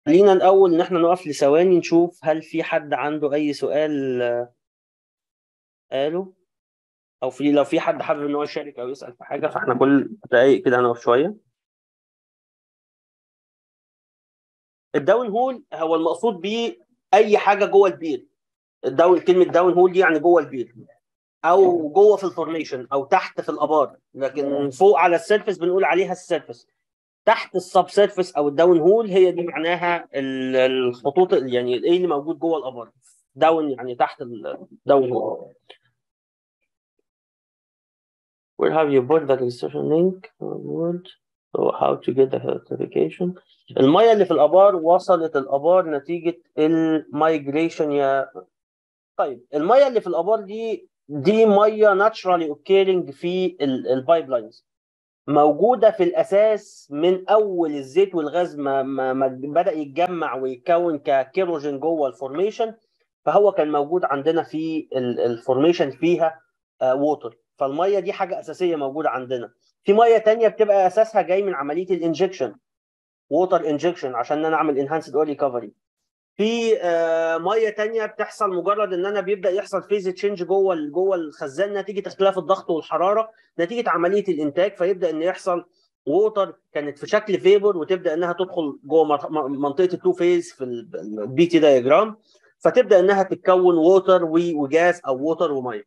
خلينا الأول إن إحنا نقف لثواني نشوف هل في حد عنده أي سؤال آه، قاله أو في لو في حد حابب إن هو يشارك أو يسأل في حاجة فإحنا كل دقايق كده هنقف شوية. الداون هول هو المقصود بيه أي حاجة جوه البير. الداون كلمة داون هول دي يعني جوه البير. أو جوه في الفورميشن أو تحت في الآبار، لكن فوق على السيرفس بنقول عليها السيرفس. تحت السب سيرفيس او الداون هول هي دي معناها ال- الخطوط يعني ايه اللي موجود جوه الابار داون يعني تحت الداون هول Where have you put the registration link? Word. So how to get the certification? المية اللي في الآبار وصلت الآبار نتيجة المايجريشن يا طيب المية اللي في الآبار دي دي مية naturally occurring في البايب لاينز موجوده في الاساس من اول الزيت والغاز ما, ما, ما بدا يتجمع ويتكون ككيروجين جوه الفورميشن فهو كان موجود عندنا في ال- الفورميشن فيها ووتر فالميه دي حاجه اساسيه موجوده عندنا في ميه تانية بتبقى اساسها جاي من عمليه الانجكشن ووتر انجكشن عشان انا اعمل انهانسد اول ريكفري في آه، ميه تانية بتحصل مجرد ان انا بيبدا يحصل فيز تشينج جوه ال- جوه الخزان نتيجه اختلاف الضغط والحراره نتيجه عمليه الانتاج فيبدا ان يحصل ووتر كانت في شكل فيبر وتبدا انها تدخل جوه مر- م- منطقه التو فيز في البي تي دايجرام فتبدا انها تتكون ووتر وجاز او ووتر وميه.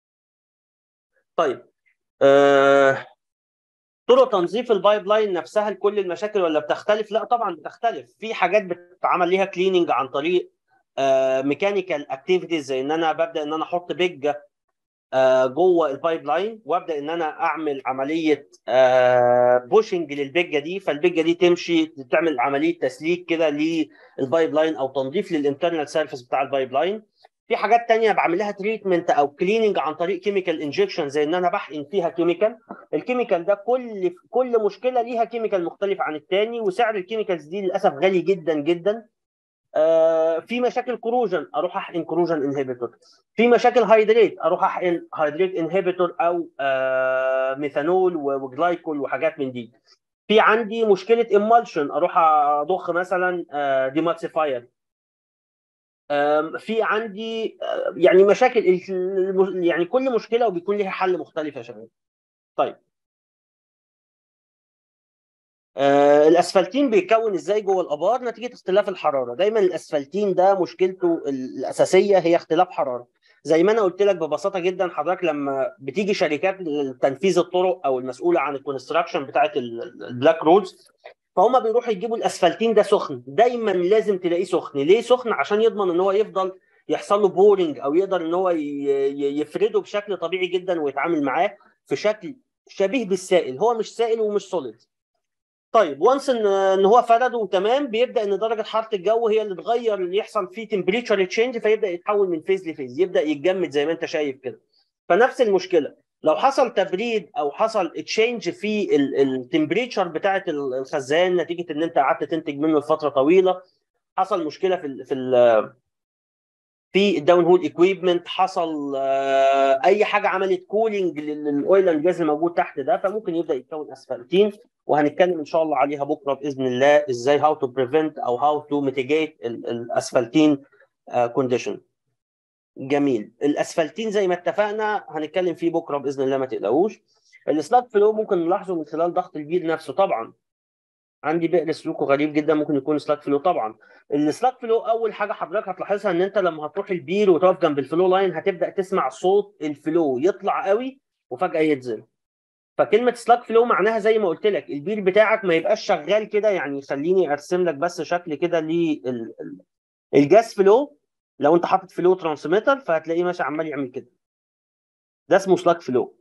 طيب آه طرق تنظيف البايب لاين نفسها لكل المشاكل ولا بتختلف؟ لا طبعا بتختلف، في حاجات بتتعمل ليها كليننج عن طريق ميكانيكال اكتيفيتيز زي ان انا ببدا ان انا احط بيج آه، جوه البايب لاين وابدا ان انا اعمل عمليه بوشنج للبيجه دي فالبيجه دي تمشي تعمل عمليه تسليك كده للبايب لاين او تنظيف للانترنال سيرفيس بتاع البايب لاين في حاجات تانية بعمل لها تريتمنت او كليننج عن طريق كيميكال انجكشن زي ان انا بحقن فيها كيميكال الكيميكال ده كل كل مشكله ليها كيميكال مختلف عن التاني وسعر الكيميكالز دي للاسف غالي جدا جدا آه، في مشاكل كروجن اروح احقن كروجن انهبيتور في مشاكل هيدريت اروح احقن هيدريت انهبيتور او آه، ميثانول وجلايكول وحاجات من دي في عندي مشكله امالشن اروح اضخ مثلا ديماتسيفاير في عندي آه، يعني مشاكل الم- يعني كل مشكله وبيكون لها حل مختلف يا شباب طيب آه، الاسفلتين بيتكون ازاي جوه الابار نتيجه اختلاف الحراره دايما الاسفلتين ده مشكلته الاساسيه هي اختلاف حراره زي ما انا قلت لك ببساطه جدا حضرتك لما بتيجي شركات تنفيذ الطرق او المسؤوله عن الكونستراكشن بتاعه البلاك رودز فهم بيروحوا يجيبوا الاسفلتين ده سخن دايما لازم تلاقيه سخن ليه سخن عشان يضمن ان هو يفضل يحصل له بورنج او يقدر ان هو ي- ي- يفرده بشكل طبيعي جدا ويتعامل معاه في شكل شبيه بالسائل هو مش سائل ومش سوليد طيب وانس ان ان هو فرده وتمام بيبدا ان درجه حراره الجو هي اللي تغير اللي يحصل فيه تمبريتشر تشينج فيبدا يتحول من فيز لفيز يبدا يتجمد زي ما انت شايف كده فنفس المشكله لو حصل تبريد او حصل تشينج في التمبريتشر بتاعه الخزان نتيجه ان انت قعدت تنتج منه لفتره طويله حصل مشكله في ال في ال في الداون هول اكويبمنت حصل آه، اي حاجه عملت كولينج للاويل اند جاز الموجود تحت ده فممكن يبدا يتكون اسفلتين وهنتكلم ان شاء الله عليها بكره باذن الله ازاي هاو تو بريفنت او هاو تو ميتيجيت الاسفلتين كونديشن جميل الاسفلتين زي ما اتفقنا هنتكلم فيه بكره باذن الله ما تقلقوش السلاج فلو ممكن نلاحظه من خلال ضغط البير نفسه طبعا عندي بئر سلوكه غريب جدا ممكن يكون سلاك فلو طبعا السلاك فلو اول حاجه حضرتك هتلاحظها ان انت لما هتروح البير وتقف جنب الفلو لاين هتبدا تسمع صوت الفلو يطلع قوي وفجاه ينزل فكلمه سلاك فلو معناها زي ما قلت لك البير بتاعك ما يبقاش شغال كده يعني خليني ارسم لك بس شكل كده للجاس فلو لو انت حاطط فلو ترانسميتر فهتلاقيه ماشي عمال يعمل كده ده اسمه سلاك فلو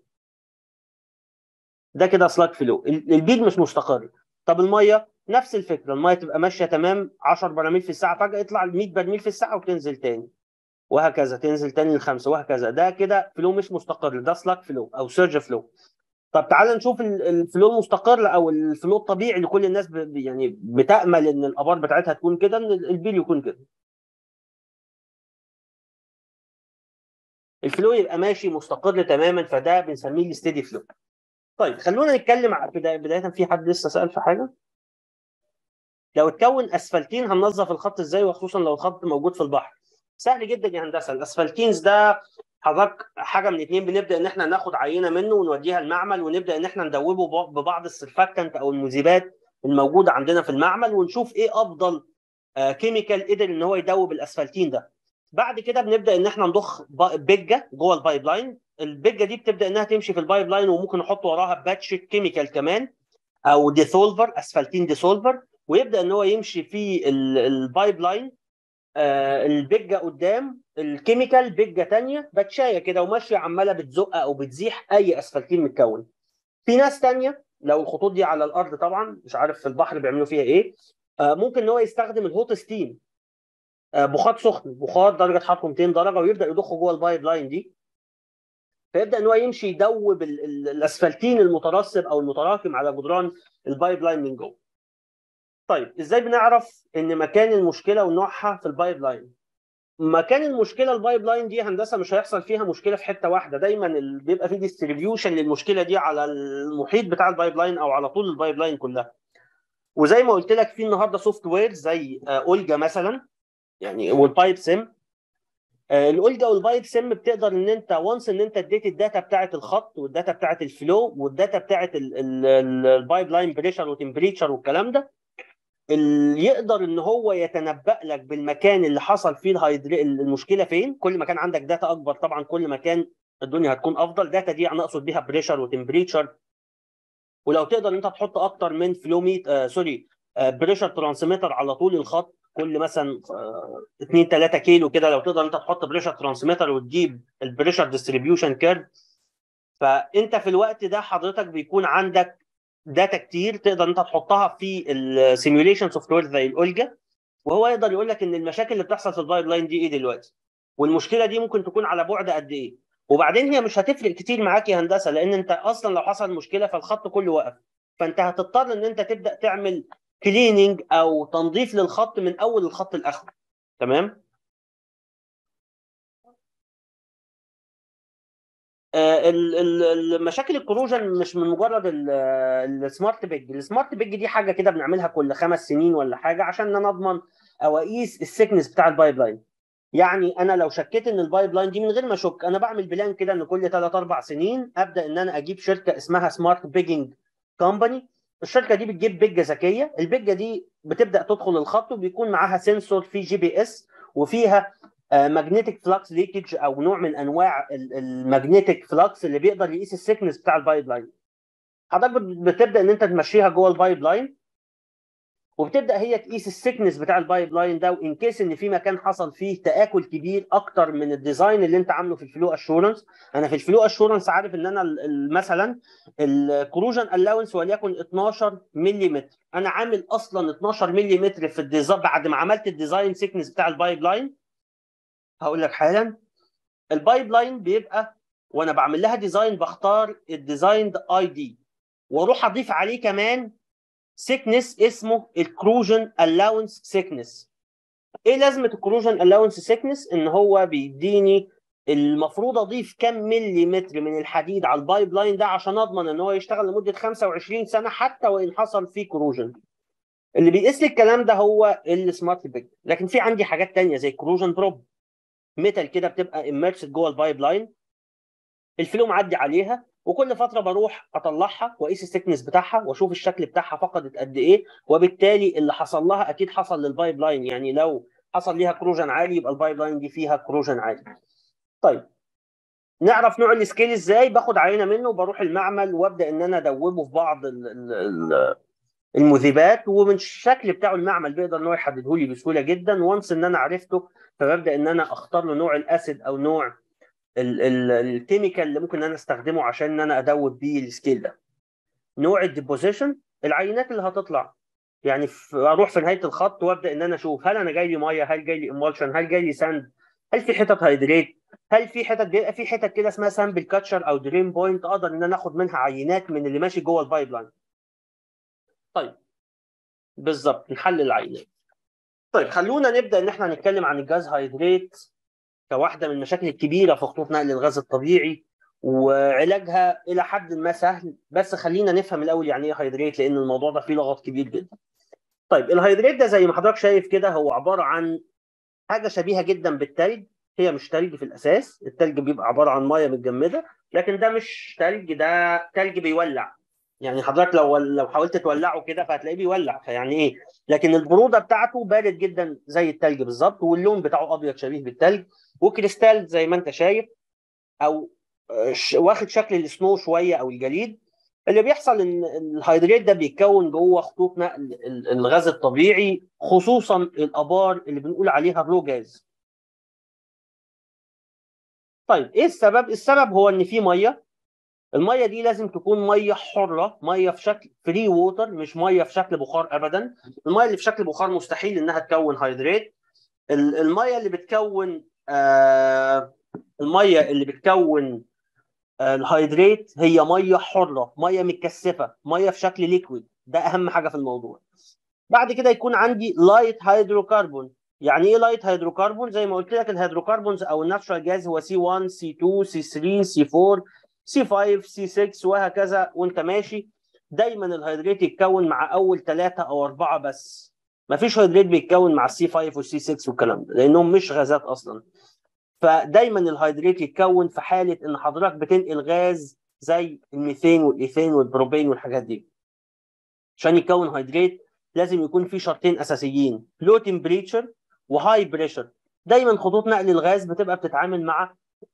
ده كده سلاك فلو ال- البير مش مستقر طب الميه نفس الفكره الميه تبقى ماشيه تمام 10 براميل في الساعه فجاه يطلع ال 100 برميل في الساعه وتنزل تاني وهكذا تنزل تاني لخمسه وهكذا ده كده فلو مش مستقر ده سلاك فلو او سيرج فلو طب تعال نشوف ال- الفلو المستقر او الفلو الطبيعي اللي كل الناس ب... ب- يعني بتامل ان الابار بتاعتها تكون كده ان البيل يكون كده الفلو يبقى ماشي مستقر تماما فده بنسميه الستيدي فلو طيب خلونا نتكلم ع- بدايه بدايه في حد لسه سال في حاجه لو اتكون اسفلتين هننظف الخط ازاي وخصوصا لو الخط موجود في البحر سهل جدا يا هندسه الاسفلتينز ده حضرتك حاجه من اتنين بنبدا ان احنا ناخد عينه منه ونوديها المعمل ونبدا ان احنا ندوبه ببعض السرفاكتنت او المذيبات الموجوده عندنا في المعمل ونشوف ايه افضل كيميكال قدر ان هو يدوب الاسفلتين ده بعد كده بنبدا ان احنا نضخ بجه جوه البايب لاين البجه دي بتبدا انها تمشي في البايب لاين وممكن نحط وراها باتش كيميكال كمان او ديسولفر اسفلتين ديسولفر ويبدا ان هو يمشي في البايب لاين آه البجه قدام الكيميكال بجه ثانيه باتشايه كده وماشيه عماله بتزق او بتزيح اي اسفلتين متكون في ناس ثانيه لو الخطوط دي على الارض طبعا مش عارف في البحر بيعملوا فيها ايه آه ممكن ان هو يستخدم الهوت ستيم آه بخار سخن بخار درجه حرارته 200 درجه ويبدا يضخه جوه البايب لاين دي فيبدا ان هو يمشي يدوب الاسفلتين المترسب او المتراكم على جدران البايب لاين من جوه. طيب ازاي بنعرف ان مكان المشكله ونوعها في البايب لاين؟ مكان المشكله البايب لاين دي هندسه مش هيحصل فيها مشكله في حته واحده دايما بيبقى في ديستريبيوشن للمشكله دي على المحيط بتاع البايب لاين او على طول البايب لاين كلها. وزي ما قلت لك في النهارده سوفت وير زي اولجا مثلا يعني والبايب سيم الاولجا والبايب سيم بتقدر ان انت وانس ان انت اديت الداتا بتاعه الخط والداتا بتاعه الفلو والداتا بتاعه البايب لاين بريشر وتمبريتشر والكلام ده اللي يقدر ان هو يتنبأ لك بالمكان اللي حصل فيه الهيدري المشكله فين كل ما كان عندك داتا اكبر طبعا كل ما كان الدنيا هتكون افضل داتا دي انا اقصد بيها بريشر وتمبريتشر ولو تقدر انت تحط اكتر من فلو ميت آه سوري آه بريشر ترانسميتر على طول الخط كل مثلا 2 3 كيلو كده لو تقدر انت تحط بريشر ترانسميتر وتجيب البريشر ديستريبيوشن كيرف فانت في الوقت ده حضرتك بيكون عندك داتا كتير تقدر انت تحطها في السيميوليشن سوفت وير زي الاولجا وهو يقدر يقول لك ان المشاكل اللي بتحصل في البايب لاين دي ايه دلوقتي والمشكله دي ممكن تكون على بعد قد ايه وبعدين هي مش هتفرق كتير معاك يا هندسه لان انت اصلا لو حصل مشكله فالخط كله وقف فانت هتضطر ان انت تبدا تعمل كليننج او تنظيف للخط من اول الخط لاخره تمام آه المشاكل الكروجن مش من مجرد السمارت بيج السمارت بيج دي حاجه كده بنعملها كل خمس سنين ولا حاجه عشان انا اضمن او اقيس السكنس بتاع البايب لاين يعني انا لو شكيت ان البايب لاين دي من غير ما اشك انا بعمل بلان كده ان كل 3 4 سنين ابدا ان انا اجيب شركه اسمها سمارت بيجنج كومباني الشركه دي بتجيب بجه ذكيه البجه دي بتبدا تدخل الخط وبيكون معاها سنسور في جي بي اس وفيها ماجنتيك فلكس ليكج او نوع من انواع الماجنتيك فلكس اللي بيقدر يقيس السكنس بتاع البايب لاين حضرتك بتبدا ان انت تمشيها جوه البايب لاين وبتبدا هي تقيس السكنس بتاع البايب لاين ده وان كيس ان في مكان حصل فيه تاكل كبير اكتر من الديزاين اللي انت عامله في الفلو اشورنس انا في الفلو اشورنس عارف ان انا مثلا الكروجن الاونس وليكن 12 ملم انا عامل اصلا 12 ملم في الديزاين بعد ما عملت الديزاين سكنس بتاع البايب لاين هقول لك حالا البايب لاين بيبقى وانا بعمل لها ديزاين بختار الديزاين اي دي واروح اضيف عليه كمان سيكنس اسمه الكروجن الاونس سيكنس ايه لازمه الكروجن الاونس سيكنس ان هو بيديني المفروض اضيف كم ملي متر من الحديد على البايب لاين ده عشان اضمن ان هو يشتغل لمده 25 سنه حتى وان حصل فيه كروجن اللي بيقيس لي الكلام ده هو السمارت بيج لكن في عندي حاجات تانية زي كروجن بروب ميتال كده بتبقى اميرسد جوه البايب لاين الفلو معدي عليها وكل فتره بروح اطلعها واقيس السكنس بتاعها واشوف الشكل بتاعها فقدت قد ايه وبالتالي اللي حصل لها اكيد حصل للبايب لاين يعني لو حصل ليها كروجن عالي يبقى البايب لاين دي فيها كروجن عالي. طيب نعرف نوع السكيل ازاي باخد عينه منه وبروح المعمل وابدا ان انا ادوبه في بعض المذيبات ومن الشكل بتاعه المعمل بيقدر ان هو يحدده لي بسهوله جدا وانس ان انا عرفته فببدا ان انا اختار له نوع الاسيد او نوع الكيميكال اللي ممكن انا استخدمه عشان ان انا ادوب بيه السكيل ده نوع الديبوزيشن العينات اللي هتطلع يعني اروح في نهايه الخط وابدا ان انا اشوف هل انا جاي لي ميه هل جاي لي امولشن هل جاي لي ساند هل في حتت هيدريت هل في حتت بيبقى في حتت كده اسمها سامبل كاتشر او درين بوينت اقدر ان انا اخد منها عينات من اللي ماشي جوه البايب لاين طيب بالظبط نحلل العينات طيب خلونا نبدا ان احنا نتكلم عن الجاز هيدريت كواحده من المشاكل الكبيره في خطوط نقل الغاز الطبيعي وعلاجها الى حد ما سهل بس خلينا نفهم الاول يعني ايه هيدريت لان الموضوع ده فيه لغط كبير جدا طيب الهيدريت ده زي ما حضرتك شايف كده هو عباره عن حاجه شبيهه جدا بالتلج هي مش تلج في الاساس التلج بيبقى عباره عن ميه متجمده لكن ده مش تلج ده تلج بيولع يعني حضرتك لو لو حاولت تولعه كده فهتلاقيه بيولع فيعني ايه لكن البروده بتاعته بارد جدا زي التلج بالظبط واللون بتاعه ابيض شبيه بالتلج وكريستال زي ما انت شايف او واخد شكل السنو شويه او الجليد اللي بيحصل ان الهيدريت ده بيتكون جوه خطوط نقل الغاز الطبيعي خصوصا الابار اللي بنقول عليها الرو جاز طيب ايه السبب السبب هو ان في ميه الميه دي لازم تكون ميه حره ميه في شكل فري ووتر مش ميه في شكل بخار ابدا الميه اللي في شكل بخار مستحيل انها تكون هيدريت الميه اللي بتكون آه الميه اللي بتكون آه الهيدريت هي ميه حره ميه متكثفه ميه في شكل ليكويد ده اهم حاجه في الموضوع بعد كده يكون عندي لايت هيدروكربون يعني ايه لايت هيدروكربون زي ما قلت لك الهيدروكربونز او الناتشرال جاز هو سي 1 سي 2 سي 3 سي 4 سي 5 سي 6 وهكذا وانت ماشي دايما الهيدريت يتكون مع اول ثلاثه او اربعه بس ما فيش هيدريت بيتكون مع السي 5 والسي 6 والكلام ده لانهم مش غازات اصلا فدايما الهيدريت يتكون في حاله ان حضرتك بتنقل غاز زي الميثين والايثين والبروبين والحاجات دي عشان يكون هيدريت لازم يكون في شرطين اساسيين لو تمبريتشر وهاي بريشر دايما خطوط نقل الغاز بتبقى بتتعامل مع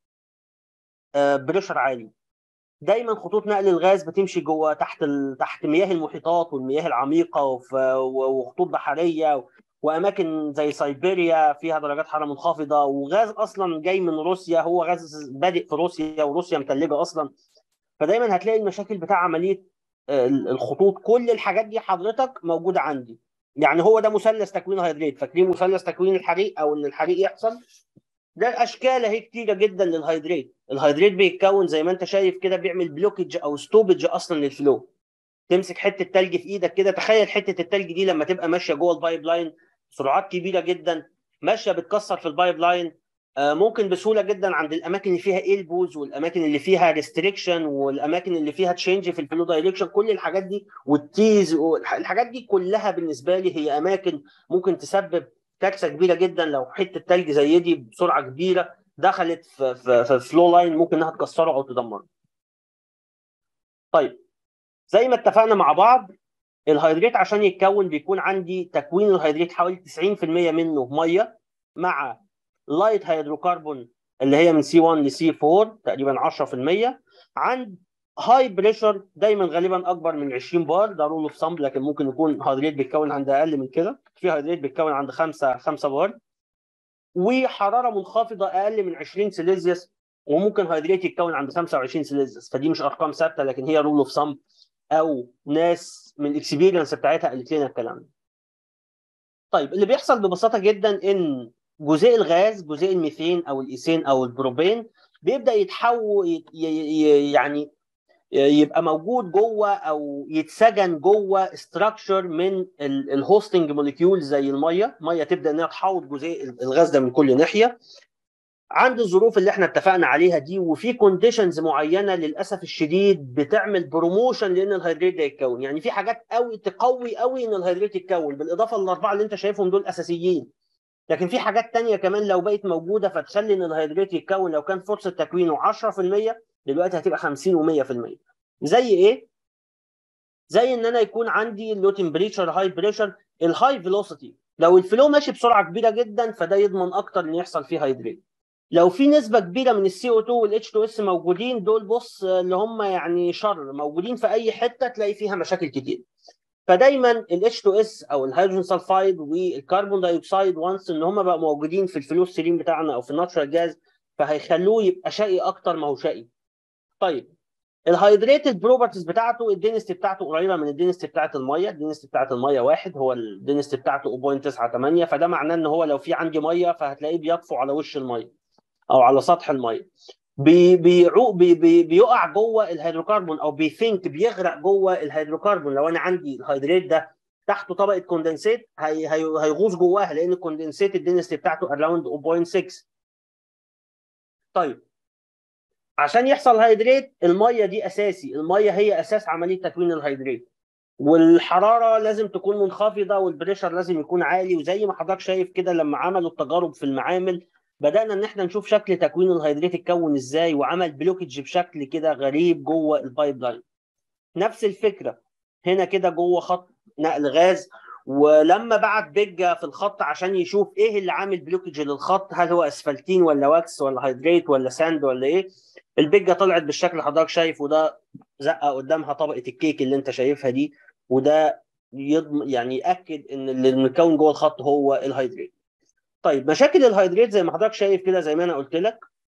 بريشر عالي دايما خطوط نقل الغاز بتمشي جوه تحت ال... تحت مياه المحيطات والمياه العميقه وف... وخطوط بحريه واماكن زي سيبيريا فيها درجات حراره منخفضه وغاز اصلا جاي من روسيا هو غاز بادئ في روسيا وروسيا متلجه اصلا فدايما هتلاقي المشاكل بتاع عمليه الخطوط كل الحاجات دي حضرتك موجوده عندي يعني هو ده مثلث تكوين الهيدريت فاكرين مثلث تكوين الحريق او ان الحريق يحصل ده اشكال اهي كتيره جدا للهيدريت الهيدريت بيتكون زي ما انت شايف كده بيعمل بلوكج او ستوبج اصلا للفلو تمسك حته تلج في ايدك كده تخيل حته التلج دي لما تبقى ماشيه جوه البايب لاين سرعات كبيره جدا ماشيه بتكسر في البايب لاين ممكن بسهوله جدا عند الاماكن اللي فيها ايلبوز والاماكن اللي فيها ريستريكشن والاماكن اللي فيها تشينج في الفلو دايركشن كل الحاجات دي والتيز الحاجات دي كلها بالنسبه لي هي اماكن ممكن تسبب كارثه كبيره جدا لو حته تلج زي دي بسرعه كبيره دخلت في في, في فلو لاين ممكن انها تكسره او تدمره. طيب زي ما اتفقنا مع بعض الهيدريت عشان يتكون بيكون عندي تكوين الهيدريت حوالي 90% منه ميه مع لايت هيدروكربون اللي هي من سي 1 لسي 4 تقريبا 10% عند هاي بريشر دايما غالبا اكبر من 20 بار ده رول اوف سامبل لكن ممكن يكون هيدريت بيتكون عند اقل من كده في هيدريت بيتكون عند 5 5 بار وحراره منخفضه اقل من 20 سيليزيوس وممكن هيدريت يتكون عند 25 سيليزيوس فدي مش ارقام ثابته لكن هي رول اوف سامبل او ناس من الاكسبيرينس بتاعتها قالت لنا الكلام ده. طيب اللي بيحصل ببساطه جدا ان جزيء الغاز جزيء الميثين او الايثين او البروبين بيبدا يتحول يعني يبقى موجود جوه او يتسجن جوه استراكشر من الهوستنج موليكيول زي الميه ميه تبدا انها تحوط جزيء الغاز ده من كل ناحيه عند الظروف اللي احنا اتفقنا عليها دي وفي كونديشنز معينه للاسف الشديد بتعمل بروموشن لان الهيدريت ده يتكون يعني في حاجات قوي تقوي قوي ان الهيدريت يتكون بالاضافه للاربعه اللي انت شايفهم دول اساسيين لكن في حاجات تانية كمان لو بقت موجوده فتخلي ان الهيدريت يتكون لو كان فرصه تكوينه 10% دلوقتي هتبقى 50 و100% زي ايه؟ زي ان انا يكون عندي لو تمبريتشر هاي بريشر الهاي فيلوسيتي لو الفلو ماشي بسرعه كبيره جدا فده يضمن اكتر ان يحصل فيه هيدريت لو في نسبه كبيره من السي او 2 والاتش 2 اس موجودين دول بص اللي هم يعني شر موجودين في اي حته تلاقي فيها مشاكل كتير فدايما الاتش 2 اس او الهيدروجين سلفايد والكربون دايوكسيد وانس ان هم بقى موجودين في الفلو ستريم بتاعنا او في الناتشرال جاز فهيخلوه يبقى شقي اكتر ما هو شقي طيب الهيدريتد بروبرتيز بتاعته الدينستي بتاعته قريبه من الدينستي بتاعت الميه الدينستي بتاعت الميه واحد هو الدينستي بتاعته 0.98 فده معناه ان هو لو في عندي ميه فهتلاقيه بيطفو على وش الميه او على سطح الميه بي بيعو بي بي بيقع جوه الهيدروكربون او بيثينك بيغرق جوه الهيدروكربون لو انا عندي الهيدريت ده تحته طبقه كوندنسيت هي هي هيغوص جواها لان الكوندنسيت الدينستي بتاعته اراوند 0.6 طيب عشان يحصل هيدريت الميه دي اساسي الميه هي اساس عمليه تكوين الهيدريت والحراره لازم تكون منخفضه والبريشر لازم يكون عالي وزي ما حضرتك شايف كده لما عملوا التجارب في المعامل بدانا ان احنا نشوف شكل تكوين الهيدريت اتكون ازاي وعمل بلوكج بشكل كده غريب جوه البايب لاين نفس الفكره هنا كده جوه خط نقل غاز ولما بعت بيجا في الخط عشان يشوف ايه اللي عامل بلوكج للخط هل هو اسفلتين ولا واكس ولا هيدريت ولا ساند ولا ايه البيجا طلعت بالشكل اللي حضرتك شايف وده زقه قدامها طبقه الكيك اللي انت شايفها دي وده يضم يعني ياكد ان اللي مكون جوه الخط هو الهيدريت طيب مشاكل الهيدريت زي ما حضرتك شايف كده زي ما انا قلت لك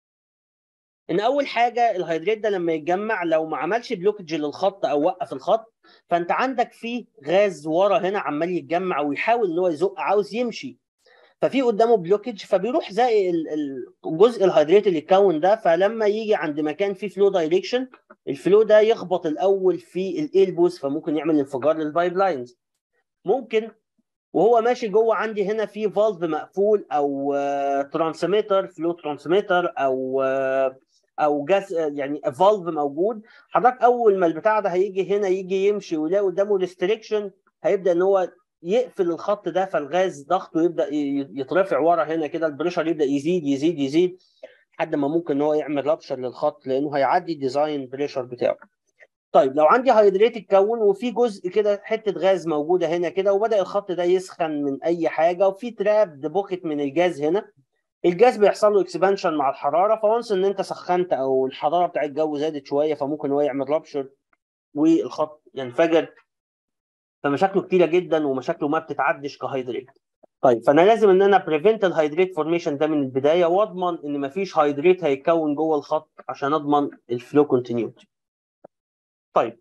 ان اول حاجه الهيدريت ده لما يتجمع لو ما عملش بلوكج للخط او وقف الخط فانت عندك فيه غاز ورا هنا عمال يتجمع ويحاول ان هو يزق عاوز يمشي ففي قدامه بلوكج فبيروح زي الجزء الهيدريت اللي اتكون ده فلما يجي عند مكان فيه فلو دايركشن الفلو ده يخبط الاول في الايلبوس فممكن يعمل انفجار للبايب لاينز ممكن وهو ماشي جوه عندي هنا في فالف مقفول او ترانسميتر فلو ترانسميتر او او جاز يعني فالف موجود حضرتك اول ما البتاع ده هيجي هنا يجي يمشي ويلاقي قدامه ريستريكشن هيبدا ان هو يقفل الخط ده فالغاز ضغطه يبدا يترفع ورا هنا كده البريشر يبدا يزيد يزيد يزيد لحد ما ممكن ان هو يعمل رابشر للخط لانه هيعدي الديزاين بريشر بتاعه طيب لو عندي هيدريت اتكون وفي جزء كده حته غاز موجوده هنا كده وبدا الخط ده يسخن من اي حاجه وفي تراب بوكت من الجاز هنا الجاز بيحصل له اكسبانشن مع الحراره فونس ان انت سخنت او الحراره بتاع الجو زادت شويه فممكن هو يعمل رابشر والخط ينفجر فمشاكله كتيره جدا ومشاكله ما بتتعدش كهيدريت طيب فانا لازم ان انا بريفنت الهيدريت فورميشن ده من البدايه واضمن ان مفيش هيدريت هيتكون جوه الخط عشان اضمن الفلو كونتينيوتي طيب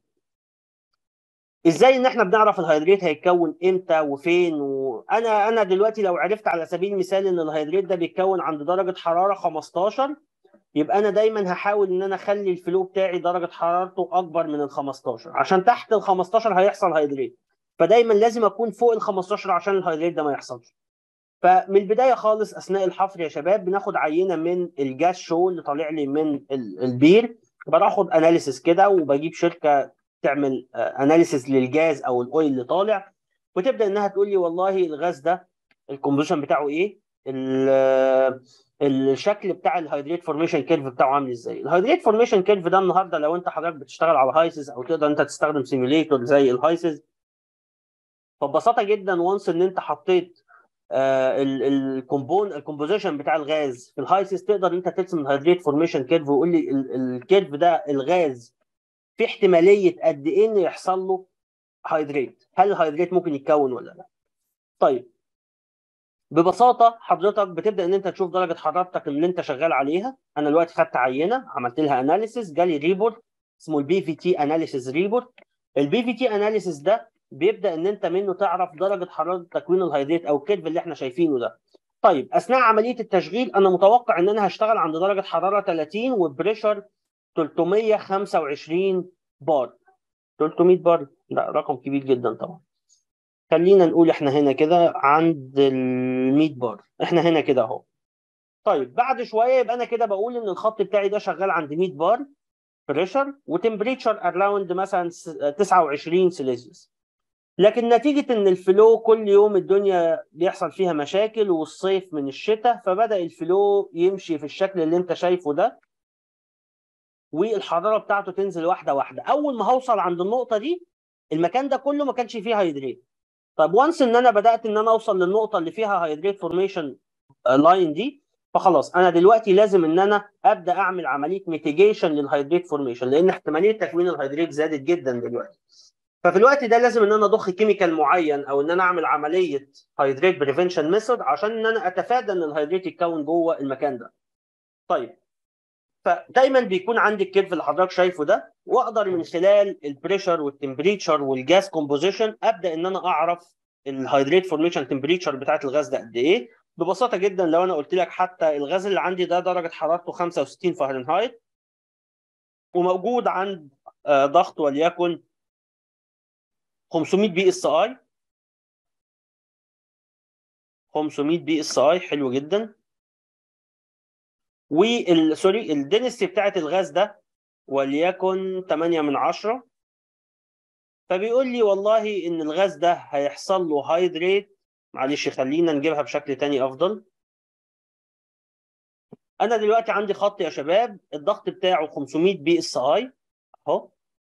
ازاي ان احنا بنعرف الهيدريت هيتكون امتى وفين وانا انا دلوقتي لو عرفت على سبيل المثال ان الهيدريت ده بيتكون عند درجه حراره 15 يبقى انا دايما هحاول ان انا اخلي الفلو بتاعي درجه حرارته اكبر من ال 15 عشان تحت ال 15 هيحصل هيدريت فدايما لازم اكون فوق ال 15 عشان الهيدريت ده ما يحصلش فمن البدايه خالص اثناء الحفر يا شباب بناخد عينه من الجاز شو اللي طالع لي من البير باخد اناليسيس كده وبجيب شركه تعمل اناليسيس للجاز او الاويل اللي طالع وتبدا انها تقول لي والله الغاز ده الكومبوزيشن بتاعه ايه الشكل بتاع الهيدريت فورميشن كيرف بتاعه عامل ازاي الهيدريت فورميشن كيرف ده النهارده لو انت حضرتك بتشتغل على هايسز او تقدر انت تستخدم سيميوليتور زي الهايسز فببساطه جدا وانس ان انت حطيت الكومبون الكومبوزيشن بتاع الغاز في الهايسز تقدر انت ترسم الهيدريت فورميشن كيرف ويقول لي الكيرف ده الغاز في احتماليه قد ايه انه يحصل له هيدريت هل الهيدريت ممكن يتكون ولا لا طيب ببساطه حضرتك بتبدا ان انت تشوف درجه حرارتك اللي انت شغال عليها انا دلوقتي خدت عينه عملت لها اناليسيس جالي ريبورت اسمه البي في تي اناليسيس ريبورت البي في تي اناليسيس ده بيبدا ان انت منه تعرف درجه حراره تكوين الهيدريت او الكيرف اللي احنا شايفينه ده طيب اثناء عمليه التشغيل انا متوقع ان انا هشتغل عند درجه حراره 30 وبريشر 325 بار 300 بار لا رقم كبير جدا طبعا خلينا نقول احنا هنا كده عند ال 100 بار احنا هنا كده اهو طيب بعد شويه يبقى انا كده بقول ان الخط بتاعي ده شغال عند 100 بار بريشر وتمبريتشر اراوند مثلا 29 سيليزيوس لكن نتيجة إن الفلو كل يوم الدنيا بيحصل فيها مشاكل والصيف من الشتاء فبدأ الفلو يمشي في الشكل اللي أنت شايفه ده والحرارة بتاعته تنزل واحدة واحدة أول ما هوصل عند النقطة دي المكان ده كله ما كانش فيه هيدريت طب وانس إن أنا بدأت إن أنا أوصل للنقطة اللي فيها هيدريت فورميشن لاين دي فخلاص أنا دلوقتي لازم إن أنا أبدأ أعمل عملية ميتيجيشن للهيدريت فورميشن لأن احتمالية تكوين الهيدريت زادت جدا دلوقتي ففي الوقت ده لازم ان انا اضخ كيميكال معين او ان انا اعمل عمليه هيدريت بريفنشن ميثود عشان ان انا اتفادى ان الهيدريت يتكون جوه المكان ده. طيب فدايما بيكون عندي الكيرف اللي حضرتك شايفه ده واقدر من خلال البريشر والتمبريتشر والجاز كومبوزيشن ابدا ان انا اعرف الهيدريت فورميشن تمبريتشر بتاعت الغاز ده قد ايه ببساطه جدا لو انا قلت لك حتى الغاز اللي عندي ده درجه حرارته 65 فahrenheit وموجود عند ضغط وليكن 500 بي اس اي 500 بي اس اي حلو جدا وال سوري الدنستي بتاعت الغاز ده وليكن 8 من 10 فبيقول لي والله ان الغاز ده هيحصل له هايدريت معلش خلينا نجيبها بشكل تاني افضل انا دلوقتي عندي خط يا شباب الضغط بتاعه 500 بي اس اي اهو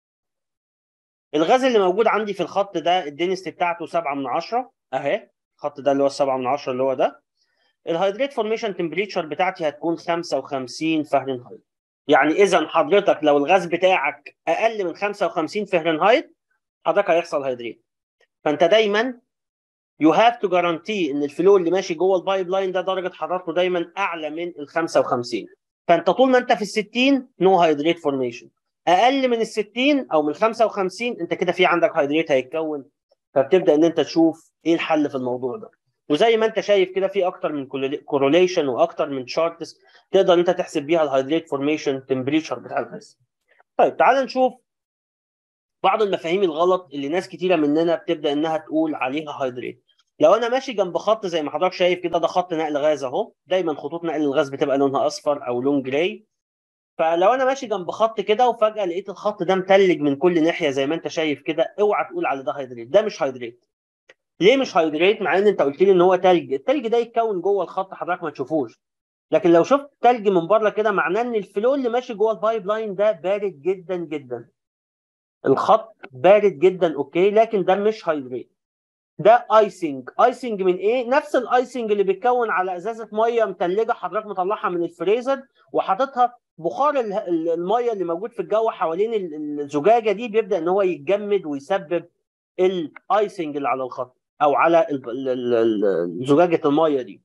الغاز اللي موجود عندي في الخط ده الدنستي بتاعته 7 من 10 اهي الخط ده اللي هو 7 من 10 اللي هو ده الهيدريت فورميشن تمبريتشر بتاعتي هتكون 55 فahrenheit يعني اذا حضرتك لو الغاز بتاعك اقل من 55 فahrenheit حضرتك هيحصل هيدريت فانت دايما يو هاف تو جارانتي ان الفلو اللي ماشي جوه البايب لاين ده درجه حرارته دايما اعلى من ال 55 فانت طول ما انت في ال 60 نو هيدريت فورميشن اقل من ال 60 او من 55 انت كده في عندك هيدريت هيتكون فبتبدا ان انت تشوف ايه الحل في الموضوع ده وزي ما انت شايف كده في اكتر من كوروليشن واكتر من شارتس تقدر انت تحسب بيها الهيدريت فورميشن تمبريتشر بتاع الغاز طيب تعال نشوف بعض المفاهيم الغلط اللي ناس كتيره مننا بتبدا انها تقول عليها هيدريت لو انا ماشي جنب خط زي ما حضرتك شايف كده ده خط نقل غاز اهو دايما خطوط نقل الغاز بتبقى لونها اصفر او لون جراي فلو انا ماشي جنب خط كده وفجاه لقيت الخط ده متلج من كل ناحيه زي ما انت شايف كده اوعى تقول على ده هيدريت ده مش هيدريت ليه مش هيدريت مع ان انت قلت لي ان هو تلج التلج ده يتكون جوه الخط حضرتك ما تشوفوش لكن لو شفت تلج من بره كده معناه ان الفلو اللي ماشي جوه البايب لاين ده بارد جدا جدا الخط بارد جدا اوكي لكن ده مش هيدريت ده ايسنج ايسنج من ايه نفس الايسنج اللي بيتكون على ازازه ميه متلجه حضرتك مطلعها من الفريزر وحاططها بخار الميه اللي موجود في الجو حوالين الزجاجه دي بيبدا ان هو يتجمد ويسبب الايسنج اللي على الخط او على زجاجه الميه دي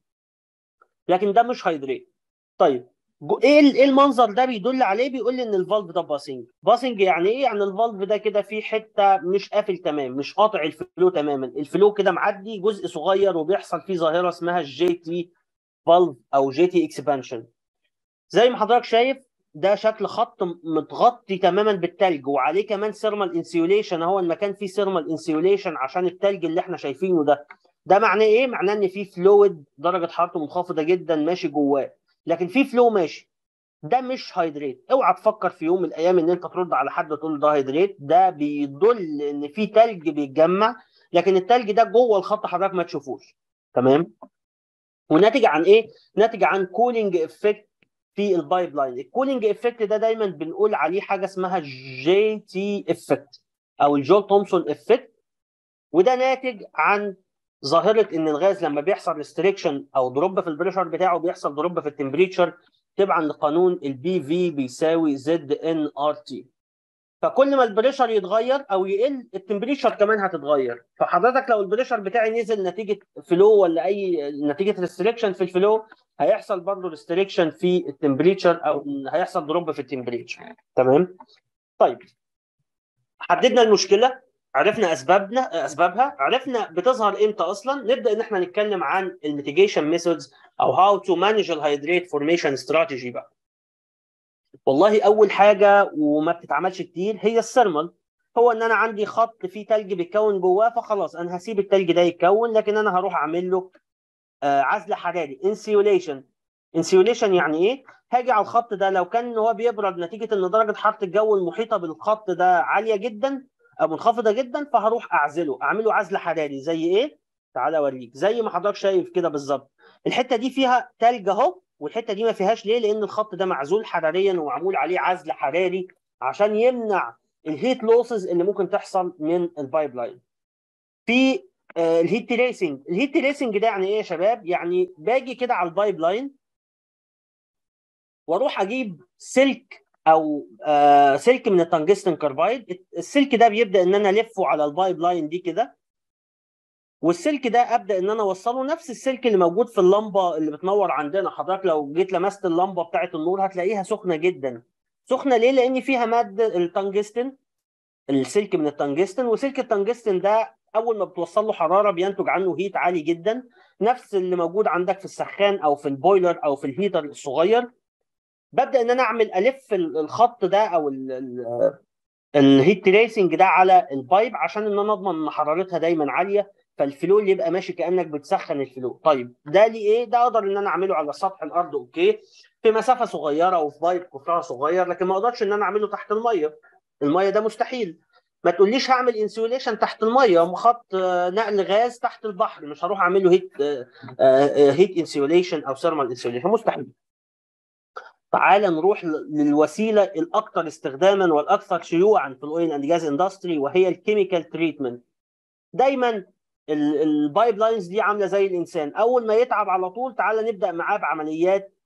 لكن ده مش هيدريت طيب ايه ايه المنظر ده بيدل عليه بيقول لي ان الفالف ده باسنج باسنج يعني ايه يعني الفالف ده كده فيه حته مش قافل تمام مش قاطع الفلو تماما الفلو كده معدي جزء صغير وبيحصل فيه ظاهره اسمها الجي تي فالف او جي تي اكسبانشن زي ما حضرتك شايف ده شكل خط متغطي تماما بالتلج وعليه كمان سيرمال انسيوليشن اهو المكان فيه سيرمال انسيوليشن عشان التلج اللي احنا شايفينه ده ده معناه ايه معناه ان في فلويد درجه حرارته منخفضه جدا ماشي جواه لكن في فلو ماشي ده مش هيدريت اوعى تفكر في يوم من الايام ان انت ترد على حد تقول ده هيدريت ده بيدل ان في تلج بيتجمع لكن التلج ده جوه الخط حضرتك ما تشوفوش تمام وناتج عن ايه ناتج عن كولينج افكت في البايب لاين الكولينج افكت ده دايما بنقول عليه حاجه اسمها جي تي افكت او الجول تومسون افكت وده ناتج عن ظاهره ان الغاز لما بيحصل ريستريكشن او دروب في البريشر بتاعه بيحصل دروب في التمبريتشر تبعا لقانون البي في بيساوي زد ان ار تي فكل ما البريشر يتغير او يقل التمبريتشر كمان هتتغير فحضرتك لو البريشر بتاعي نزل نتيجه فلو ولا اي نتيجه ريستريكشن في الفلو هيحصل برضه ريستريكشن في التمبريتشر او هيحصل دروب في التمبريتشر تمام طيب حددنا المشكله عرفنا اسبابنا اسبابها عرفنا بتظهر امتى اصلا نبدا ان احنا نتكلم عن الميتيجيشن ميثودز او هاو تو مانج الهيدريت فورميشن استراتيجي بقى والله اول حاجه وما بتتعملش كتير هي الثيرمال هو ان انا عندي خط فيه تلج بيتكون جواه فخلاص انا هسيب التلج ده يتكون لكن انا هروح اعمل له آه عزل حراري انسيوليشن انسيوليشن يعني ايه هاجي على الخط ده لو كان هو بيبرد نتيجه ان درجه حراره الجو المحيطه بالخط ده عاليه جدا او منخفضه جدا فهروح اعزله اعمله عزل حراري زي ايه تعالى اوريك زي ما حضرتك شايف كده بالظبط الحته دي فيها تلج اهو والحته دي ما فيهاش ليه لان الخط ده معزول حراريا ومعمول عليه عزل حراري عشان يمنع الهيت لوسز اللي ممكن تحصل من البايب لاين في آه الهيت تريسنج الهيت تريسنج ده يعني ايه يا شباب يعني باجي كده على البايب لاين واروح اجيب سلك او آه سلك من التنجستن كاربايد السلك ده بيبدا ان انا الفه على البايب لاين دي كده والسلك ده ابدا ان انا اوصله نفس السلك اللي موجود في اللمبه اللي بتنور عندنا حضرتك لو جيت لمست اللمبه بتاعه النور هتلاقيها سخنه جدا سخنه ليه لان فيها ماده التنجستن السلك من التنجستن وسلك التنجستن ده اول ما بتوصل له حراره بينتج عنه هيت عالي جدا نفس اللي موجود عندك في السخان او في البويلر او في الهيتر الصغير ببدا ان انا اعمل الف الخط ده او الهيت تريسنج ده على البايب عشان ان انا اضمن ان حرارتها دايما عاليه فالفلو اللي يبقى ماشي كانك بتسخن الفلو طيب ده ليه ايه ده اقدر ان انا اعمله على سطح الارض اوكي في مسافه صغيره وفي بايب قطرها صغير لكن ما اقدرش ان انا اعمله تحت الميه الميه ده مستحيل ما تقوليش هعمل انسيوليشن تحت الميه خط نقل غاز تحت البحر مش هروح اعمل له هيت هيت انسيوليشن او ثيرمال انسيوليشن مستحيل تعال نروح للوسيله الاكثر استخداما والاكثر شيوعا في الاويل اند جاز اندستري وهي الكيميكال تريتمنت دايما البايب لاينز دي عامله زي الانسان اول ما يتعب على طول تعال نبدا معاه بعمليات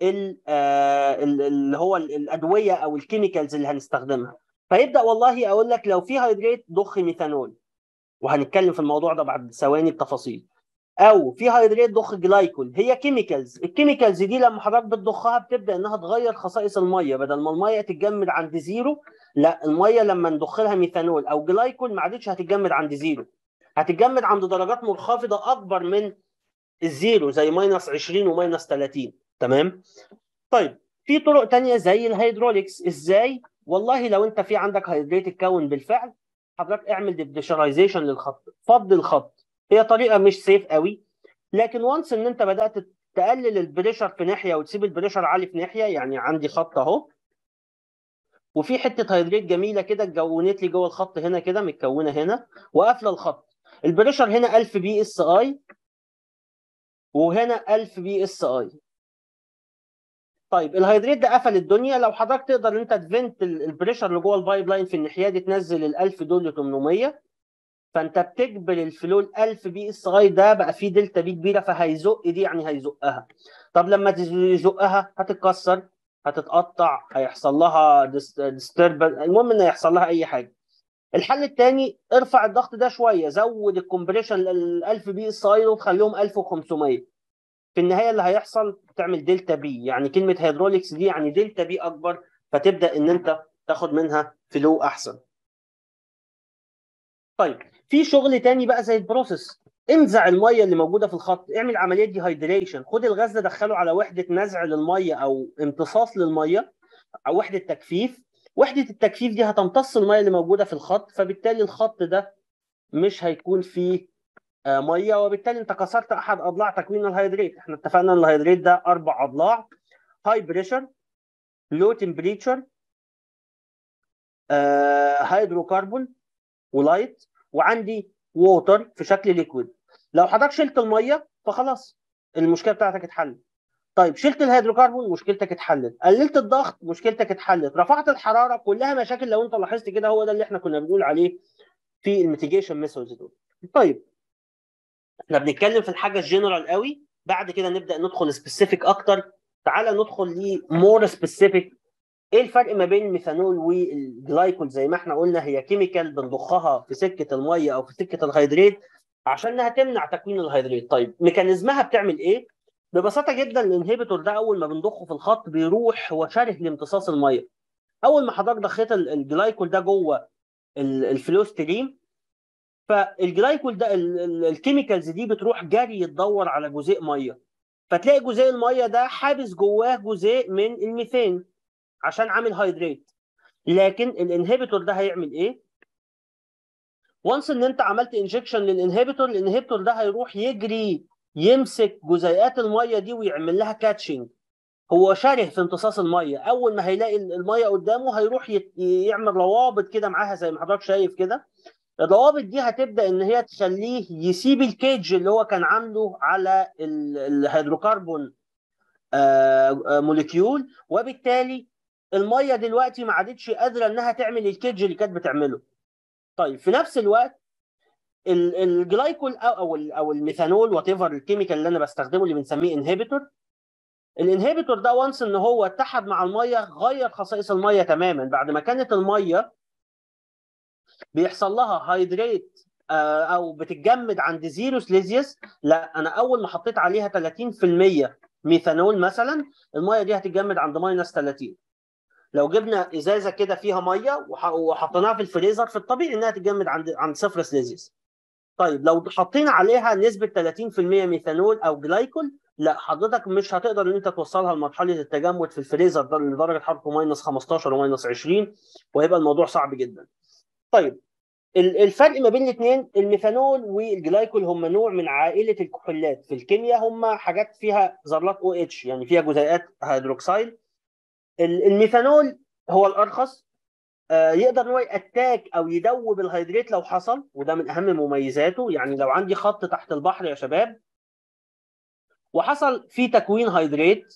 اللي هو الادويه او الكيميكالز اللي هنستخدمها فيبدا والله اقول لك لو في هيدريت ضخ ميثانول وهنتكلم في الموضوع ده بعد ثواني بتفاصيل او في هيدريت ضخ جلايكول هي كيميكالز الكيميكالز دي لما حضرتك بتضخها بتبدا انها تغير خصائص الميه بدل ما الميه تتجمد عند زيرو لا الميه لما نضخ لها ميثانول او جلايكول ما عادتش هتتجمد عند زيرو هتتجمد عند درجات منخفضه اكبر من الزيرو زي ماينس 20 وماينس 30 تمام طيب في طرق تانية زي الهيدروليكس ازاي والله لو انت في عندك هيدريت اتكون بالفعل حضرتك اعمل ديبريشرايزيشن للخط فض الخط هي طريقه مش سيف قوي لكن وانس ان انت بدات تقلل البريشر في ناحيه وتسيب البريشر عالي في ناحيه يعني عندي خط اهو وفي حته هيدريت جميله كده اتكونت لي جوه الخط هنا كده متكونه هنا وقافله الخط البريشر هنا 1000 بي اس اي وهنا 1000 بي اس اي طيب الهيدريت ده قفل الدنيا لو حضرتك تقدر ان انت تفنت البريشر اللي جوه البايب لاين في الناحيه دي تنزل ال 1000 دول ل 800 فانت بتجبر الفلو ال 1000 بي اس اي ده بقى فيه دلتا بي كبيره فهيزق دي يعني هيزقها طب لما تزقها هتتكسر هتتقطع هيحصل لها ديستربنس المهم ان هيحصل لها اي حاجه الحل الثاني ارفع الضغط ده شويه زود الكومبريشن لل 1000 بي اس اي وخليهم 1500 في النهايه اللي هيحصل تعمل دلتا بي يعني كلمه هيدروليكس دي يعني دلتا بي اكبر فتبدا ان انت تاخد منها فلو احسن طيب في شغل تاني بقى زي البروسيس انزع الميه اللي موجوده في الخط اعمل عمليه ديهايدريشن خد الغاز ده دخله على وحده نزع للميه او امتصاص للميه او وحده تجفيف وحده التجفيف دي هتمتص الميه اللي موجوده في الخط فبالتالي الخط ده مش هيكون فيه ميه وبالتالي انت كسرت احد اضلاع تكوين الهيدريت احنا اتفقنا ان الهيدريت ده اربع اضلاع هاي بريشر لو تمبريتشر هيدروكربون ولايت وعندي ووتر في شكل ليكويد لو حضرتك شلت الميه فخلاص المشكله بتاعتك اتحلت طيب شلت الهيدروكربون مشكلتك اتحلت قللت الضغط مشكلتك اتحلت رفعت الحراره كلها مشاكل لو انت لاحظت كده هو ده اللي احنا كنا بنقول عليه في الميتيجيشن ميثودز دول طيب احنا بنتكلم في الحاجه الجنرال قوي بعد كده نبدا ندخل سبيسيفيك اكتر تعالى ندخل لمور سبيسيفيك ايه الفرق ما بين الميثانول والجلايكول زي ما احنا قلنا هي كيميكال بنضخها في سكه الميه او في سكه الهيدريت عشان انها تمنع تكوين الهيدريت طيب ميكانيزمها بتعمل ايه ببساطه جدا الانهبيتور ده اول ما بنضخه في الخط بيروح هو شاره لامتصاص الميه اول ما حضرتك ضخيت الجلايكول ده جوه الفلو ستريم فالجلايكول ده الكيميكالز دي بتروح جري تدور على جزيء ميه فتلاقي جزيء الميه ده حابس جواه جزيء من الميثان عشان عامل هيدريت لكن الانهبيتور ده هيعمل ايه وانس ان انت عملت انجكشن للانهبيتور الانهبيتور ده هيروح يجري يمسك جزيئات الميه دي ويعمل لها كاتشنج هو شره في امتصاص الميه اول ما هيلاقي الميه قدامه هيروح يعمل روابط كده معاها زي ما حضرتك شايف كده الروابط دي هتبدا ان هي تخليه يسيب الكيج اللي هو كان عامله على الهيدروكربون موليكيول وبالتالي الميه دلوقتي ما عادتش قادره انها تعمل الكيج اللي كانت بتعمله طيب في نفس الوقت الجلايكول او او او الميثانول وات ايفر الكيميكال اللي انا بستخدمه اللي بنسميه انهبيتور الانهبيتور ده وانس ان هو اتحد مع الميه غير خصائص الميه تماما بعد ما كانت الميه بيحصل لها هيدريت او بتتجمد عند زيرو سليزيوس لا انا اول ما حطيت عليها 30% ميثانول مثلا الميه دي هتتجمد عند ماينس 30 لو جبنا ازازه كده فيها ميه وحطيناها في الفريزر في الطبيعي انها تتجمد عند عند صفر سليزيوس طيب لو حطينا عليها نسبه 30% ميثانول او جلايكول لا حضرتك مش هتقدر ان انت توصلها لمرحله التجمد في الفريزر ده لدرجه حرارته ماينس 15 وماينس 20 وهيبقى الموضوع صعب جدا. طيب الفرق ما بين الاثنين الميثانول والجلايكول هم نوع من عائله الكحولات في الكيمياء هم حاجات فيها ذرات او اتش يعني فيها جزيئات هيدروكسيل الميثانول هو الارخص آه، يقدر ان هو ياتاك او يدوب الهيدريت لو حصل وده من اهم مميزاته يعني لو عندي خط تحت البحر يا شباب وحصل في تكوين هيدريت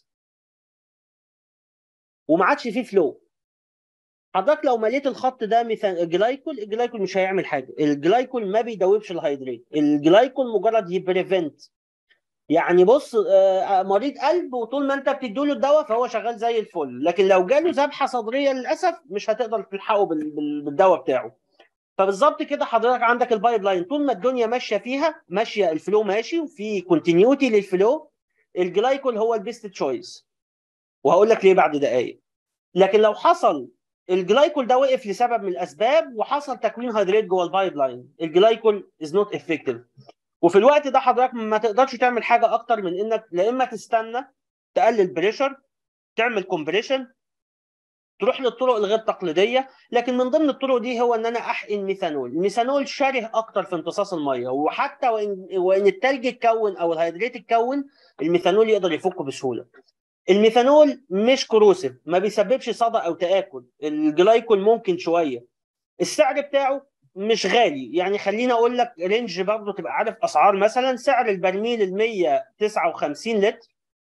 وما عادش فيه فلو حضرتك لو مليت الخط ده مثلا جلايكول الجلايكول مش هيعمل حاجه الجلايكول ما بيدوبش الهيدريت الجلايكول مجرد يبريفنت يعني بص آه، مريض قلب وطول ما انت بتديله الدواء فهو شغال زي الفل لكن لو جاله ذبحه صدريه للاسف مش هتقدر تلحقه بالدواء بتاعه فبالظبط كده حضرتك عندك البايب لاين طول ما الدنيا ماشيه فيها ماشيه الفلو ماشي وفي كونتينيوتي للفلو الجلايكول هو البيست تشويس وهقول لك ليه بعد دقائق لكن لو حصل الجلايكول ده وقف لسبب من الاسباب وحصل تكوين هيدريت جوه البايب لاين الجلايكول از نوت افكتيف وفي الوقت ده حضرتك ما تقدرش تعمل حاجه اكتر من انك لا اما تستنى تقلل بريشر تعمل كومبريشن تروح للطرق الغير تقليديه لكن من ضمن الطرق دي هو ان انا احقن ميثانول الميثانول شره اكتر في امتصاص الميه وحتى وان وان التلج اتكون او الهيدريت اتكون الميثانول يقدر يفكه بسهوله الميثانول مش كروسيف ما بيسببش صدى او تاكل الجلايكول ممكن شويه السعر بتاعه مش غالي يعني خليني اقول لك رينج برضه تبقى عارف اسعار مثلا سعر البرميل ال 159 لتر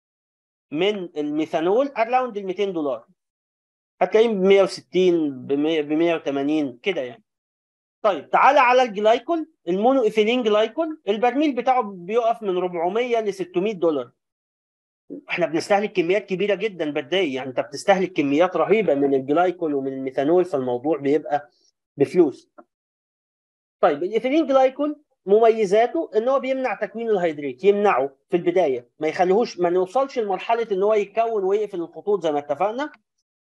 من الميثانول اراوند ال 200 دولار هتلاقيه ب 160 ب 180 كده يعني طيب تعالى على الجلايكول المونو ايثيلين جلايكول البرميل بتاعه بيقف من 400 ل 600 دولار احنا بنستهلك كميات كبيره جدا بدائي يعني انت بتستهلك كميات رهيبه من الجلايكول ومن الميثانول فالموضوع بيبقى بفلوس طيب الايثيلين جلايكول مميزاته ان هو بيمنع تكوين الهيدريت يمنعه في البدايه ما يخليهوش ما نوصلش لمرحله ان هو يتكون ويقفل الخطوط زي ما اتفقنا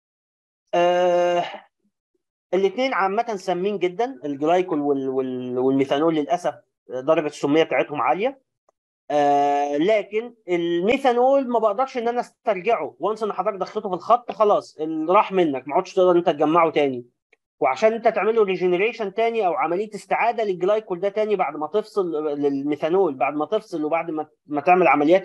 آه الاثنين عامه سامين جدا الجلايكول وال وال والميثانول للاسف درجه السميه بتاعتهم عاليه آه لكن الميثانول ما بقدرش ان انا استرجعه وانس ان حضرتك دخلته في الخط خلاص راح منك ما عدتش تقدر انت تجمعه تاني وعشان انت تعمل له ريجنريشن تاني او عمليه استعاده للجلايكول ده تاني بعد ما تفصل للميثانول بعد ما تفصل وبعد ما ما تعمل عمليات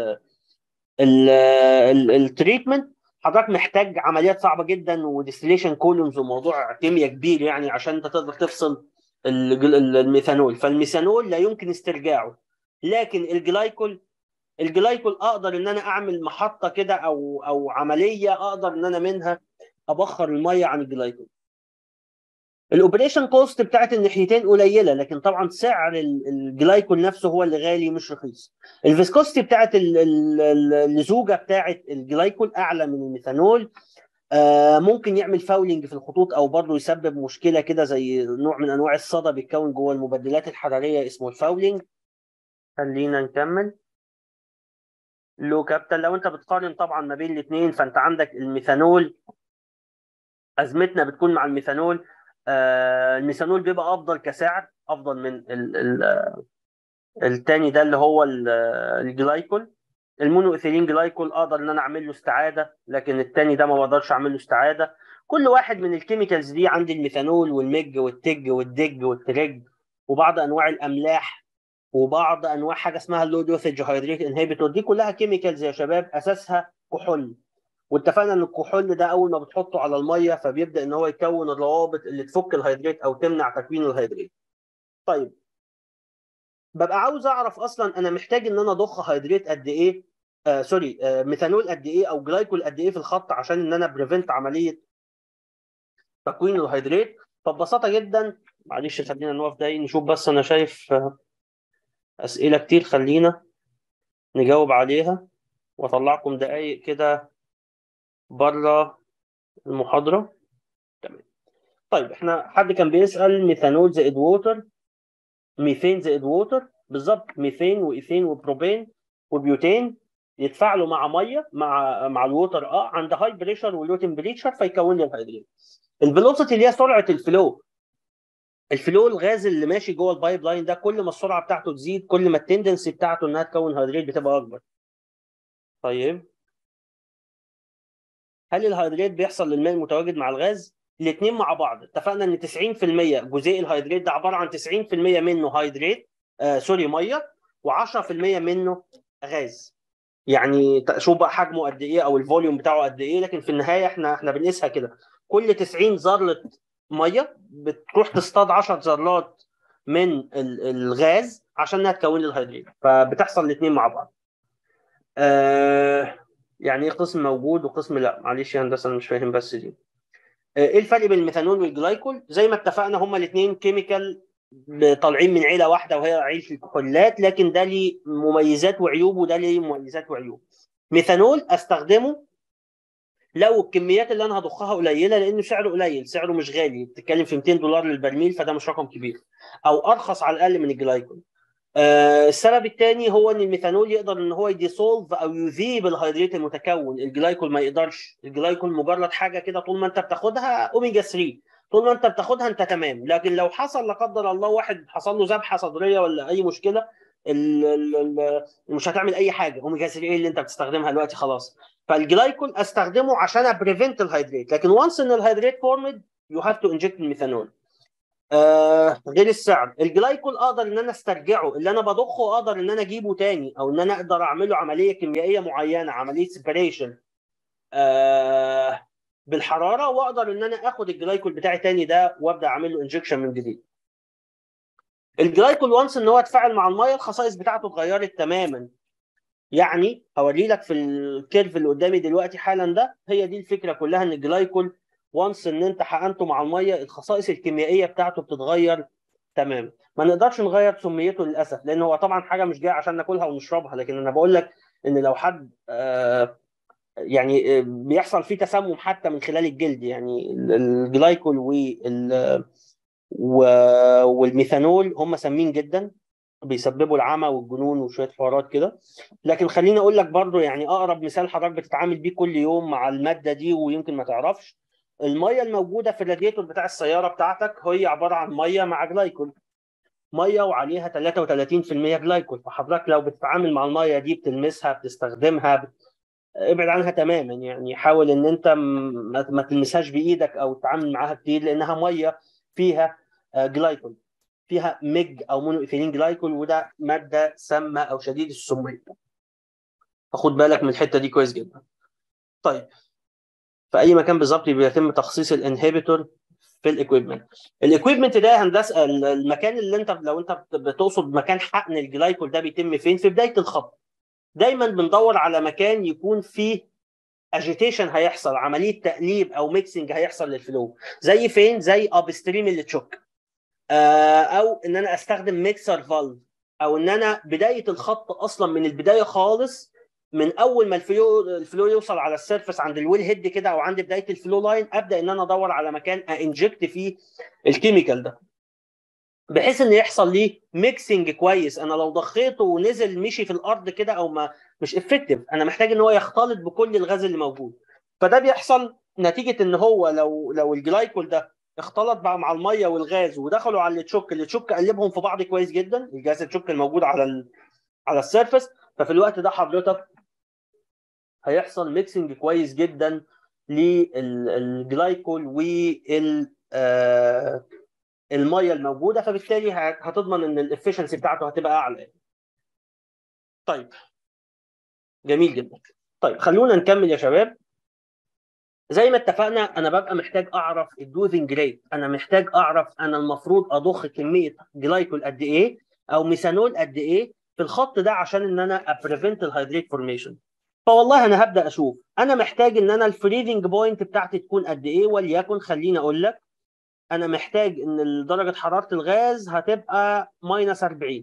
التريتمنت حضرتك محتاج عمليات صعبه جدا وديستليشن كولومز وموضوع كيمياء كبير يعني عشان انت تقدر تفصل الميثانول فالميثانول لا يمكن استرجاعه لكن الجلايكول الجلايكول اقدر ان انا اعمل محطه كده او او عمليه اقدر ان انا منها ابخر الميه عن الجلايكول الاوبريشن كوست بتاعت الناحيتين قليله لكن طبعا سعر الجلايكول نفسه هو اللي غالي مش رخيص الفيسكوستي بتاعت اللزوجه بتاعت الجلايكول اعلى من الميثانول آه ممكن يعمل فاولنج في الخطوط او برضه يسبب مشكله كده زي نوع من انواع الصدى بيتكون جوه المبدلات الحراريه اسمه الفاولنج خلينا نكمل لو كابتن لو انت بتقارن طبعا ما بين الاثنين فانت عندك الميثانول ازمتنا بتكون مع الميثانول آه الميثانول بيبقى افضل كسعر افضل من ال ال التاني ده اللي هو الجلايكول المونو ايثيلين جلايكول اقدر ان انا اعمل له استعاده لكن التاني ده ما بقدرش اعمل له استعاده كل واحد من الكيميكالز دي عندي الميثانول والمج والتج والدج والترج وبعض انواع الاملاح وبعض انواع حاجه اسمها اللو دوسج هيدريت انهبيتور دي كلها كيميكالز يا شباب اساسها كحول واتفقنا ان الكحول ده اول ما بتحطه على الميه فبيبدا ان هو يكون الروابط اللي تفك الهيدريت او تمنع تكوين الهيدريت. طيب ببقى عاوز اعرف اصلا انا محتاج ان انا اضخ هيدريت قد ايه آه سوري آه ميثانول قد ايه او جلايكول قد ايه في الخط عشان ان انا بريفنت عمليه تكوين الهيدريت فببساطه جدا معلش خلينا نقف دقايق نشوف بس انا شايف آه اسئله كتير خلينا نجاوب عليها واطلعكم دقايق كده بره المحاضرة تمام طيب احنا حد كان بيسأل ميثانول زائد ووتر ميثين زائد ووتر بالظبط ميثين وايثين وبروبين وبيوتين يتفاعلوا مع ميه مع مع الووتر اه عند هاي بريشر ولو تمبريتشر فيكون لي الهيدروجين الفيلوسيتي اللي هي سرعه الفلو الفلو الغاز اللي ماشي جوه البايب لاين ده كل ما السرعه بتاعته تزيد كل ما التندنسي بتاعته انها تكون هيدريت بتبقى اكبر طيب هل الهيدريت بيحصل للماء المتواجد مع الغاز؟ الاثنين مع بعض اتفقنا ان 90% جزيء الهيدريت ده عباره عن 90% منه هيدريت آه سوري ميه و10% منه غاز يعني شوف بقى حجمه قد ايه او الفوليوم بتاعه قد ايه لكن في النهايه احنا احنا بنقيسها كده كل 90 ذره ميه بتروح تصطاد 10 ذرات من الغاز عشان انها تكون لي الهيدريت فبتحصل الاثنين مع بعض آه يعني ايه قسم موجود وقسم لا معلش يا هندسه انا مش فاهم بس دي ايه الفرق بين الميثانول والجلايكول زي ما اتفقنا هما الاثنين كيميكال طالعين من عيله واحده وهي عيله الكحولات لكن ده ليه مميزات وعيوب وده ليه مميزات وعيوب ميثانول استخدمه لو الكميات اللي انا هضخها قليله لانه سعره قليل سعره مش غالي بتتكلم في 200 دولار للبرميل فده مش رقم كبير او ارخص على الاقل من الجلايكول آه السبب الثاني هو ان الميثانول يقدر ان هو يديسولف او يذيب الهيدريت المتكون الجلايكول ما يقدرش الجلايكول مجرد حاجه كده طول ما انت بتاخدها اوميجا 3 طول ما انت بتاخدها انت تمام لكن لو حصل لا قدر الله واحد حصل له ذبحه صدريه ولا اي مشكله ال ال مش هتعمل اي حاجه اوميجا 3 اللي انت بتستخدمها دلوقتي خلاص فالجلايكول استخدمه عشان ابريفنت الهيدريت لكن وانس ان الهيدريت فورمد يو هاف تو انجكت الميثانول آه غير السعر الجلايكول اقدر ان انا استرجعه اللي انا بضخه اقدر ان انا اجيبه تاني او ان انا اقدر اعمله عمليه كيميائيه معينه عمليه سيبريشن آه بالحراره واقدر ان انا اخد الجلايكول بتاعي تاني ده وابدا اعمل له انجكشن من جديد الجلايكول وانس ان هو اتفاعل مع الميه الخصائص بتاعته اتغيرت تماما يعني هوري لك في الكيرف اللي قدامي دلوقتي حالا ده هي دي الفكره كلها ان الجلايكول وانس ان انت حقنته مع الميه الخصائص الكيميائيه بتاعته بتتغير تماما ما نقدرش نغير سميته للاسف لان هو طبعا حاجه مش جايه عشان ناكلها ونشربها لكن انا بقول لك ان لو حد آه يعني بيحصل فيه تسمم حتى من خلال الجلد يعني الجلايكول وال والميثانول هم سامين جدا بيسببوا العمى والجنون وشويه حوارات كده لكن خليني اقول لك برضو يعني اقرب مثال حضرتك بتتعامل بيه كل يوم مع الماده دي ويمكن ما تعرفش الميه الموجوده في الراديتور بتاع السياره بتاعتك هي عباره عن ميه مع جلايكول ميه وعليها 33% جلايكول فحضرتك لو بتتعامل مع الميه دي بتلمسها بتستخدمها بت... ابعد عنها تماما يعني حاول ان انت ما تلمسهاش بايدك او تتعامل معاها كتير لانها ميه فيها جلايكول فيها ميج او مونو ايثيلين جلايكول وده ماده سامه او شديد السميه فخد بالك من الحته دي كويس جدا طيب في اي مكان بالظبط بيتم تخصيص الانهبيتور في الاكويبمنت الاكويبمنت ده هندسه المكان اللي انت لو انت بتقصد مكان حقن الجلايكول ده بيتم فين في بدايه الخط دايما بندور على مكان يكون فيه اجيتيشن هيحصل عمليه تقليب او ميكسنج هيحصل للفلو زي فين زي اب ستريم اللي تشوك او ان انا استخدم ميكسر فالف او ان انا بدايه الخط اصلا من البدايه خالص من اول ما الفلو الفلو يوصل على السيرفس عند الويل هيد كده او عند بدايه الفلو لاين ابدا ان انا ادور على مكان انجكت فيه الكيميكال ده بحيث ان يحصل ليه ميكسنج كويس انا لو ضخيته ونزل مشي في الارض كده او ما مش افكتيف انا محتاج ان هو يختلط بكل الغاز اللي موجود فده بيحصل نتيجه ان هو لو لو الجلايكول ده اختلط بقى مع الميه والغاز ودخلوا على التشوك التشوك قلبهم في بعض كويس جدا الجهاز التشوك الموجود على ال... على السيرفس ففي الوقت ده حضرتك هيحصل ميكسنج كويس جدا للجلايكول وال آه الميه الموجوده فبالتالي هتضمن ان الافشنسي بتاعته هتبقى اعلى طيب جميل جدا طيب خلونا نكمل يا شباب زي ما اتفقنا انا ببقى محتاج اعرف الدوزنج ريت انا محتاج اعرف انا المفروض اضخ كميه جلايكول قد ايه او ميثانول قد ايه في الخط ده عشان ان انا ابريفنت الهيدريت فورميشن فوالله انا هبدا اشوف انا محتاج ان انا الفريدنج بوينت بتاعتي تكون قد ايه وليكن خليني اقول لك انا محتاج ان درجه حراره الغاز هتبقى ماينس 40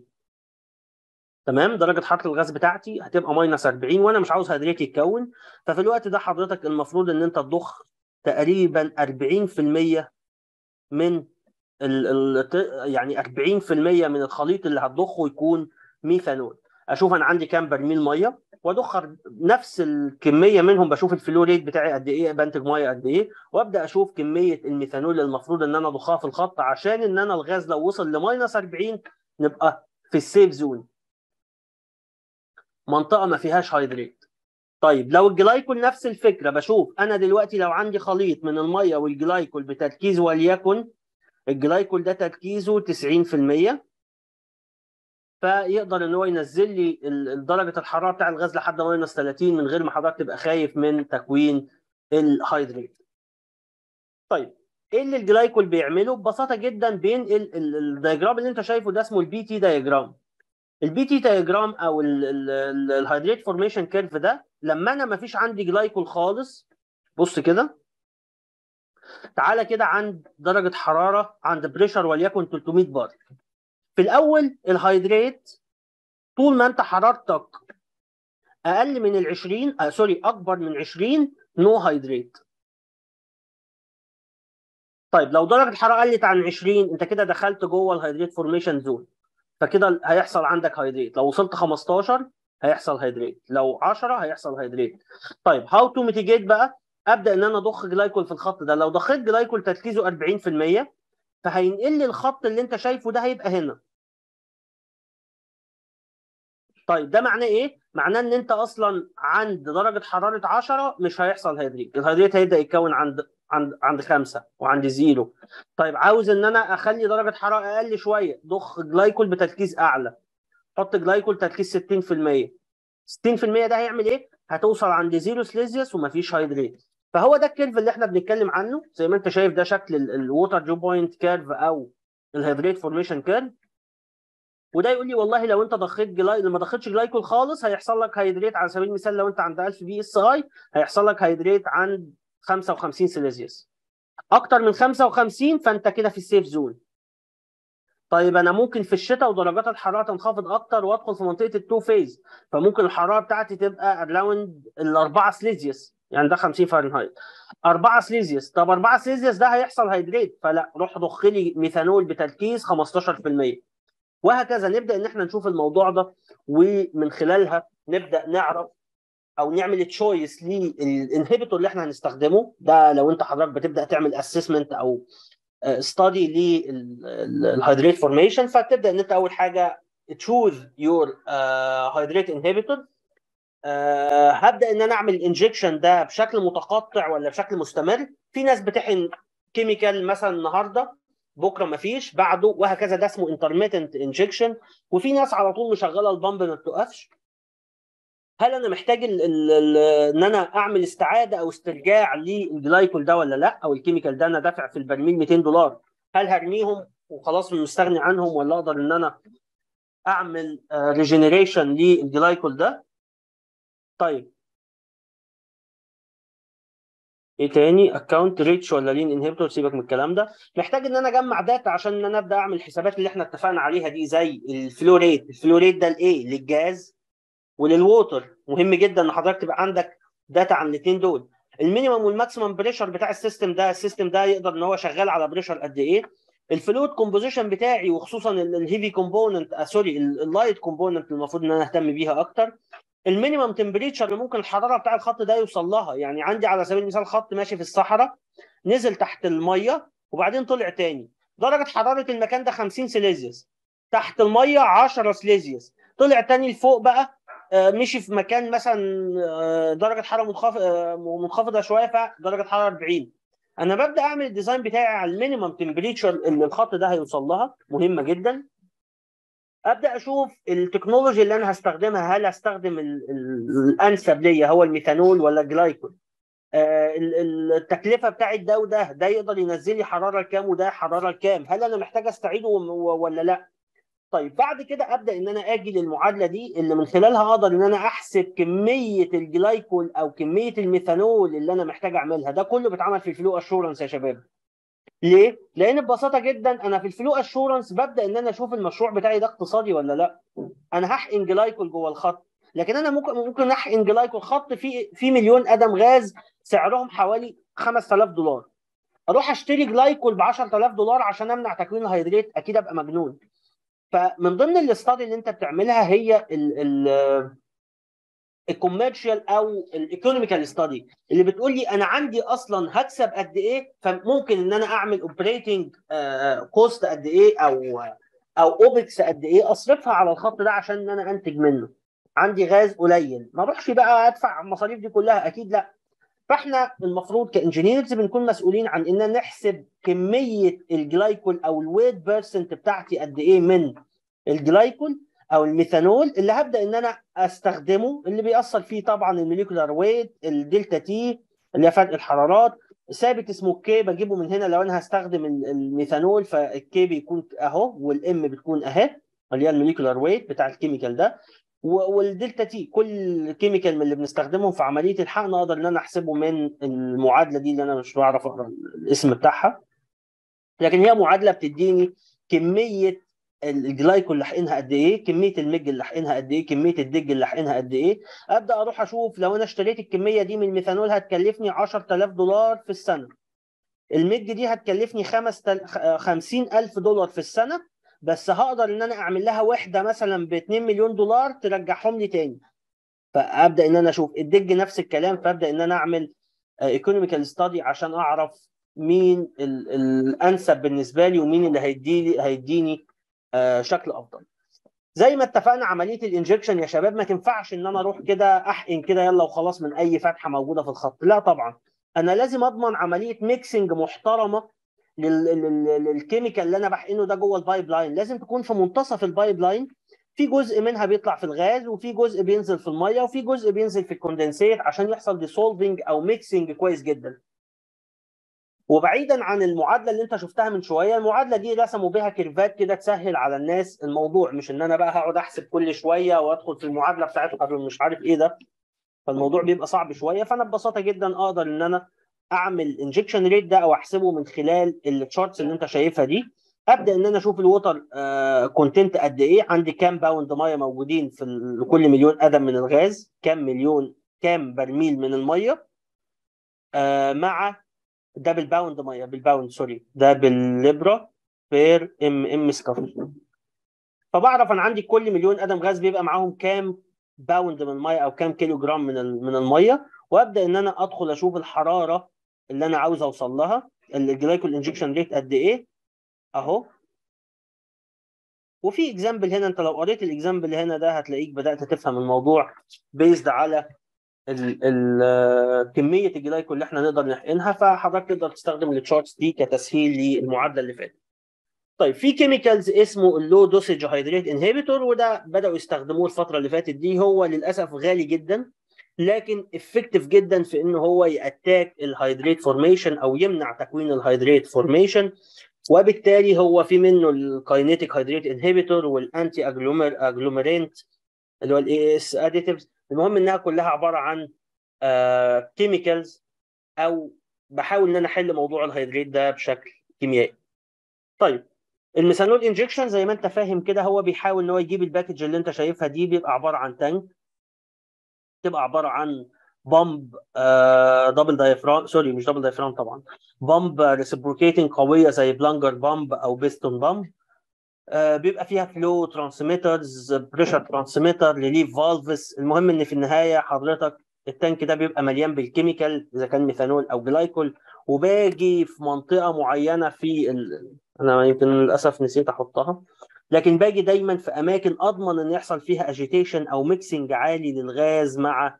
تمام درجه حراره الغاز بتاعتي هتبقى ماينس 40 وانا مش عاوز هيدريت يتكون ففي الوقت ده حضرتك المفروض ان انت تضخ تقريبا 40% من ال ال يعني 40% من الخليط اللي هتضخه يكون ميثانول اشوف انا عندي كام برميل ميه وادخ نفس الكميه منهم بشوف الفلو ريت بتاعي قد ايه بنتج ميه قد ايه وابدا اشوف كميه الميثانول المفروض ان انا اضخها في الخط عشان ان انا الغاز لو وصل لماينس 40 نبقى في السيف زون منطقه ما فيهاش هيدريت طيب لو الجلايكول نفس الفكره بشوف انا دلوقتي لو عندي خليط من الميه والجلايكول بتركيز وليكن الجلايكول ده تركيزه 90% فيقدر ان هو ينزل لي درجه الحراره بتاع الغاز لحد ماينس 30 من غير ما حضرتك تبقى خايف من تكوين الهيدريت طيب ايه اللي الجلايكول بيعمله ببساطه جدا بينقل الدايجرام اللي انت شايفه ده اسمه البي تي دايجرام البي تي دايجرام او الهيدريت فورميشن كيرف ده لما انا ما فيش عندي جلايكول خالص بص كده تعالى كده عند درجه حراره عند بريشر وليكن 300 بار في الاول الهيدريت طول ما انت حرارتك اقل من ال 20 آه سوري اكبر من 20 نو هيدريت طيب لو درجه الحراره قلت عن 20 انت كده دخلت جوه الهيدريت فورميشن زون فكده هيحصل عندك هيدريت لو وصلت 15 هيحصل هيدريت لو 10 هيحصل هيدريت طيب هاو تو ميتيجيت بقى ابدا ان انا اضخ جلايكول في الخط ده لو ضخيت جلايكول تركيزه 40% فهينقل لي الخط اللي انت شايفه ده هيبقى هنا طيب ده معناه ايه؟ معناه ان انت اصلا عند درجه حراره 10 مش هيحصل هيدريت، الهيدريت هيبدا يتكون عند عند عند خمسه وعند زيرو. طيب عاوز ان انا اخلي درجه حراره اقل شويه، ضخ جلايكول بتركيز اعلى. حط جلايكول تركيز 60%. 60% ده هيعمل ايه؟ هتوصل عند زيرو سليزيوس ومفيش هيدريت. فهو ده الكيرف اللي احنا بنتكلم عنه زي ما انت شايف ده شكل الووتر جو بوينت كيرف او الهيدريت فورميشن كيرف وده يقول لي والله لو انت ضخيت جلاي لما ضخيتش جلايكول خالص هيحصل لك هيدريت على سبيل المثال لو انت عند 1000 بي اس اي هيحصل لك هيدريت عند 55 سيليزيوس اكتر من 55 فانت كده في السيف زون طيب انا ممكن في الشتاء ودرجات الحراره تنخفض اكتر وادخل في منطقه التو فيز فممكن الحراره بتاعتي تبقى اراوند الاربعه سليزيوس يعني ده 50 فahrenheit 4 سليزيوس طب 4 سليزيوس ده هيحصل هيدريت فلا روح ضخ لي ميثانول بتركيز 15% وهكذا نبدا ان احنا نشوف الموضوع ده ومن خلالها نبدا نعرف او نعمل تشويس للانهبيتور اللي احنا هنستخدمه ده لو انت حضرتك بتبدا تعمل اسسمنت او ستادي للهيدريت فورميشن فتبدا ان انت اول حاجه تشوز يور هيدريت انهبيتور هبدا ان انا اعمل الانجكشن ده بشكل متقطع ولا بشكل مستمر في ناس بتحقن كيميكال مثلا النهارده بكره ما فيش بعده وهكذا ده اسمه انترميتنت انجكشن وفي ناس على طول مشغله البامب ما بتوقفش هل انا محتاج ال ال ال ان انا اعمل استعاده او استرجاع للجلايكول ده ولا لا او الكيميكال ده انا دافع في البرميل 200 دولار هل هرميهم وخلاص مستغني عنهم ولا اقدر ان انا اعمل ريجنريشن للجلايكول ده طيب ايه تاني اكونت ريتش ولا لين انهبيتور سيبك من الكلام ده محتاج ان انا اجمع داتا عشان ان انا ابدا اعمل الحسابات اللي احنا اتفقنا عليها دي زي الفلو ريت الفلو ريت ده لايه للجاز وللووتر مهم جدا ان حضرتك تبقى عندك داتا عن الاثنين دول المينيمم والماكسيمم بريشر بتاع السيستم ده السيستم ده يقدر ان هو شغال على بريشر قد ايه الفلويد كومبوزيشن بتاعي وخصوصا الهيفي كومبوننت آه سوري اللايت كومبوننت المفروض ان انا اهتم بيها اكتر المينيمم تمبريتشر اللي ممكن الحراره بتاع الخط ده يوصل لها يعني عندي على سبيل المثال خط ماشي في الصحراء نزل تحت الميه وبعدين طلع تاني درجه حراره المكان ده 50 سيليزيوس تحت الميه 10 سيليزيوس طلع تاني لفوق بقى مشي في مكان مثلا درجه حراره منخفضه منخفضه شويه فدرجه حراره 40 انا ببدا اعمل الديزاين بتاعي على المينيمم تمبريتشر اللي الخط ده هيوصل لها مهمه جدا ابدا اشوف التكنولوجي اللي انا هستخدمها هل هستخدم الانسب ليا هو الميثانول ولا الجلايكول التكلفه بتاعت ده وده ده يقدر ينزل لي حراره كام وده حراره كام هل انا محتاج استعيده ولا لا طيب بعد كده ابدا ان انا اجي للمعادله دي اللي من خلالها اقدر ان انا احسب كميه الجلايكول او كميه الميثانول اللي انا محتاج اعملها ده كله بيتعمل في الفلو اشورنس يا شباب ليه؟ لان ببساطه جدا انا في الفلو اشورنس ببدا ان انا اشوف المشروع بتاعي ده اقتصادي ولا لا انا هحقن جلايكول جوه الخط لكن انا ممكن ممكن احقن جلايكول خط فيه في مليون قدم غاز سعرهم حوالي 5000 دولار اروح اشتري جلايكول ب 10000 دولار عشان امنع تكوين الهيدريت اكيد ابقى مجنون فمن ضمن الاستادي اللي انت بتعملها هي الكوميرشال او الايكونوميكال ستادي اللي بتقول لي انا عندي اصلا هكسب قد ايه فممكن ان انا اعمل اوبريتنج كوست قد ايه او او اوبكس قد ايه اصرفها على الخط ده عشان ان انا انتج منه عندي غاز قليل ما اروحش بقى ادفع المصاريف دي كلها اكيد لا فاحنا المفروض كانجينيرز بنكون مسؤولين عن ان نحسب كميه الجلايكول او الويت بيرسنت بتاعتي قد ايه من الجلايكول او الميثانول اللي هبدا ان انا استخدمه اللي بيأثر فيه طبعا الموليكولار ويت الدلتا تي اللي هي فرق الحرارات ثابت اسمه الكي بجيبه من هنا لو انا هستخدم الميثانول فالكي بيكون اهو والام بتكون اهي اللي هي الموليكولار ويت بتاع الكيميكال ده والدلتا تي كل كيميكال من اللي بنستخدمهم في عمليه الحقن اقدر ان انا احسبه من المعادله دي اللي انا مش بعرف اقرا الاسم بتاعها لكن هي معادله بتديني كميه الجلايكول اللي حقنها قد ايه كميه المج اللي حقنها قد ايه كميه الدج اللي حقنها قد ايه ابدا اروح اشوف لو انا اشتريت الكميه دي من الميثانول هتكلفني 10000 دولار في السنه المج دي هتكلفني 50000 دولار في السنه بس هقدر ان انا اعمل لها وحده مثلا ب 2 مليون دولار ترجعهم لي تاني فابدا ان انا اشوف الدج نفس الكلام فابدا ان انا اعمل ايكونوميكال ستادي عشان اعرف مين الانسب بالنسبه لي ومين اللي هيديني هيديني شكل افضل زي ما اتفقنا عمليه الانجكشن يا شباب ما تنفعش ان انا اروح كده احقن كده يلا وخلاص من اي فتحه موجوده في الخط لا طبعا انا لازم اضمن عمليه ميكسنج محترمه للكيميكال اللي انا بحقنه ده جوه البايب لاين لازم تكون في منتصف البايب لاين في جزء منها بيطلع في الغاز وفي جزء بينزل في الميه وفي جزء بينزل في الكوندنسيت عشان يحصل ديسولفنج او ميكسنج كويس جدا وبعيدا عن المعادله اللي انت شفتها من شويه المعادله دي رسموا بيها كيرفات كده تسهل على الناس الموضوع مش ان انا بقى هقعد احسب كل شويه وادخل في المعادله بتاعتهم مش عارف ايه ده فالموضوع بيبقى صعب شويه فانا ببساطه جدا اقدر ان انا اعمل انجكشن ريت ده او احسبه من خلال التشارتس اللي انت شايفها دي ابدا ان انا اشوف الووتر كونتنت قد ايه عندي كام باوند ميه موجودين في لكل مليون قدم من الغاز كام مليون كام برميل من الميه آه مع ده بالباوند ميه بالباوند سوري ده بالليبرا بير ام ام سكافل فبعرف انا عندي كل مليون قدم غاز بيبقى معاهم كام باوند من الميه او كام كيلو جرام من من الميه وابدا ان انا ادخل اشوف الحراره اللي انا عاوز اوصل لها الجلايكول انجكشن ريت قد ايه اهو وفي اكزامبل هنا انت لو قريت الاكزامبل هنا ده هتلاقيك بدات تفهم الموضوع بيزد على ال ال كميه الجلايكول اللي احنا نقدر نحقنها فحضرتك تقدر تستخدم التشارتس دي كتسهيل للمعادله اللي فاتت. طيب في كيميكالز اسمه اللو دوسج هيدريت انهبيتور وده بداوا يستخدموه الفتره اللي فاتت دي هو للاسف غالي جدا لكن افكتيف جدا في ان هو ياتاك الهيدريت فورميشن او يمنع تكوين الهيدريت فورميشن وبالتالي هو في منه الكاينيتيك هيدريت انهبيتور والانتي اجلوميرنت اللي هو الاي اس اديتيفز المهم انها كلها عباره عن كيميكالز uh, او بحاول ان انا احل موضوع الهيدريت ده بشكل كيميائي. طيب الميثانول انجكشن زي ما انت فاهم كده هو بيحاول ان هو يجيب الباكج اللي انت شايفها دي بيبقى عباره عن تانك تبقى عباره عن بامب دبل دايفرام سوري مش دبل دايفرام طبعا بامب ريسبروكيتنج قويه زي بلانجر بامب او بيستون بامب Uh, بيبقى فيها فلو ترانسميترز بريشر ترانسميتر ريليف فالفز المهم ان في النهايه حضرتك التانك ده بيبقى مليان بالكيميكال اذا كان ميثانول او جلايكول وباجي في منطقه معينه في ال... انا يمكن للاسف نسيت احطها لكن باجي دايما في اماكن اضمن ان يحصل فيها اجيتيشن او ميكسنج عالي للغاز مع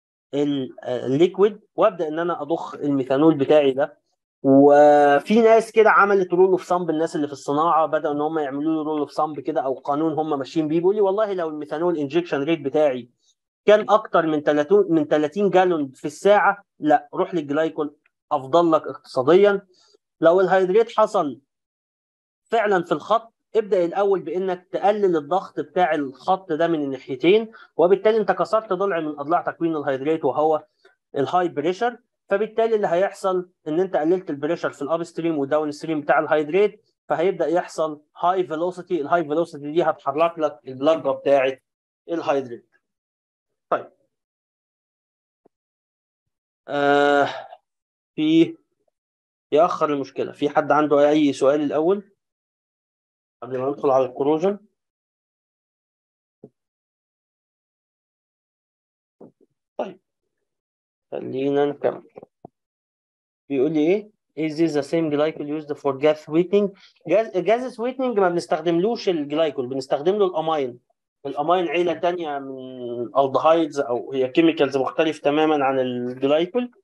الليكويد وابدا ان انا اضخ الميثانول بتاعي ده وفي ناس كده عملت رول اوف صامب الناس اللي في الصناعه بداوا ان هم يعملوا له رول اوف صامب كده او قانون هم ماشيين بيه بيقول لي والله لو الميثانول انجكشن ريت بتاعي كان اكتر من 30 من 30 جالون في الساعه لا روح للجلايكول افضل لك اقتصاديا لو الهيدريت حصل فعلا في الخط ابدا الاول بانك تقلل الضغط بتاع الخط ده من الناحيتين وبالتالي انت كسرت ضلع من اضلاع تكوين الهيدريت وهو الهاي بريشر فبالتالي اللي هيحصل ان انت قللت البريشر في الاب ستريم والداون ستريم بتاع الهيدريت فهيبدا يحصل هاي فيلوسيتي الهاي فيلوسيتي دي هتحرك لك البلاجه بتاعه الهيدريت طيب آه في يأخر المشكلة في حد عنده أي سؤال الأول قبل ما ندخل على الكروجن طيب خلينا نكمل بيقول لي ايه is this the same glycol used for gas sweetening gas gas sweetening ما بنستخدملوش الجلايكول بنستخدم له الامين الامين عيله تانية من الدهايدز او هي كيميكالز مختلف تماما عن الجلايكول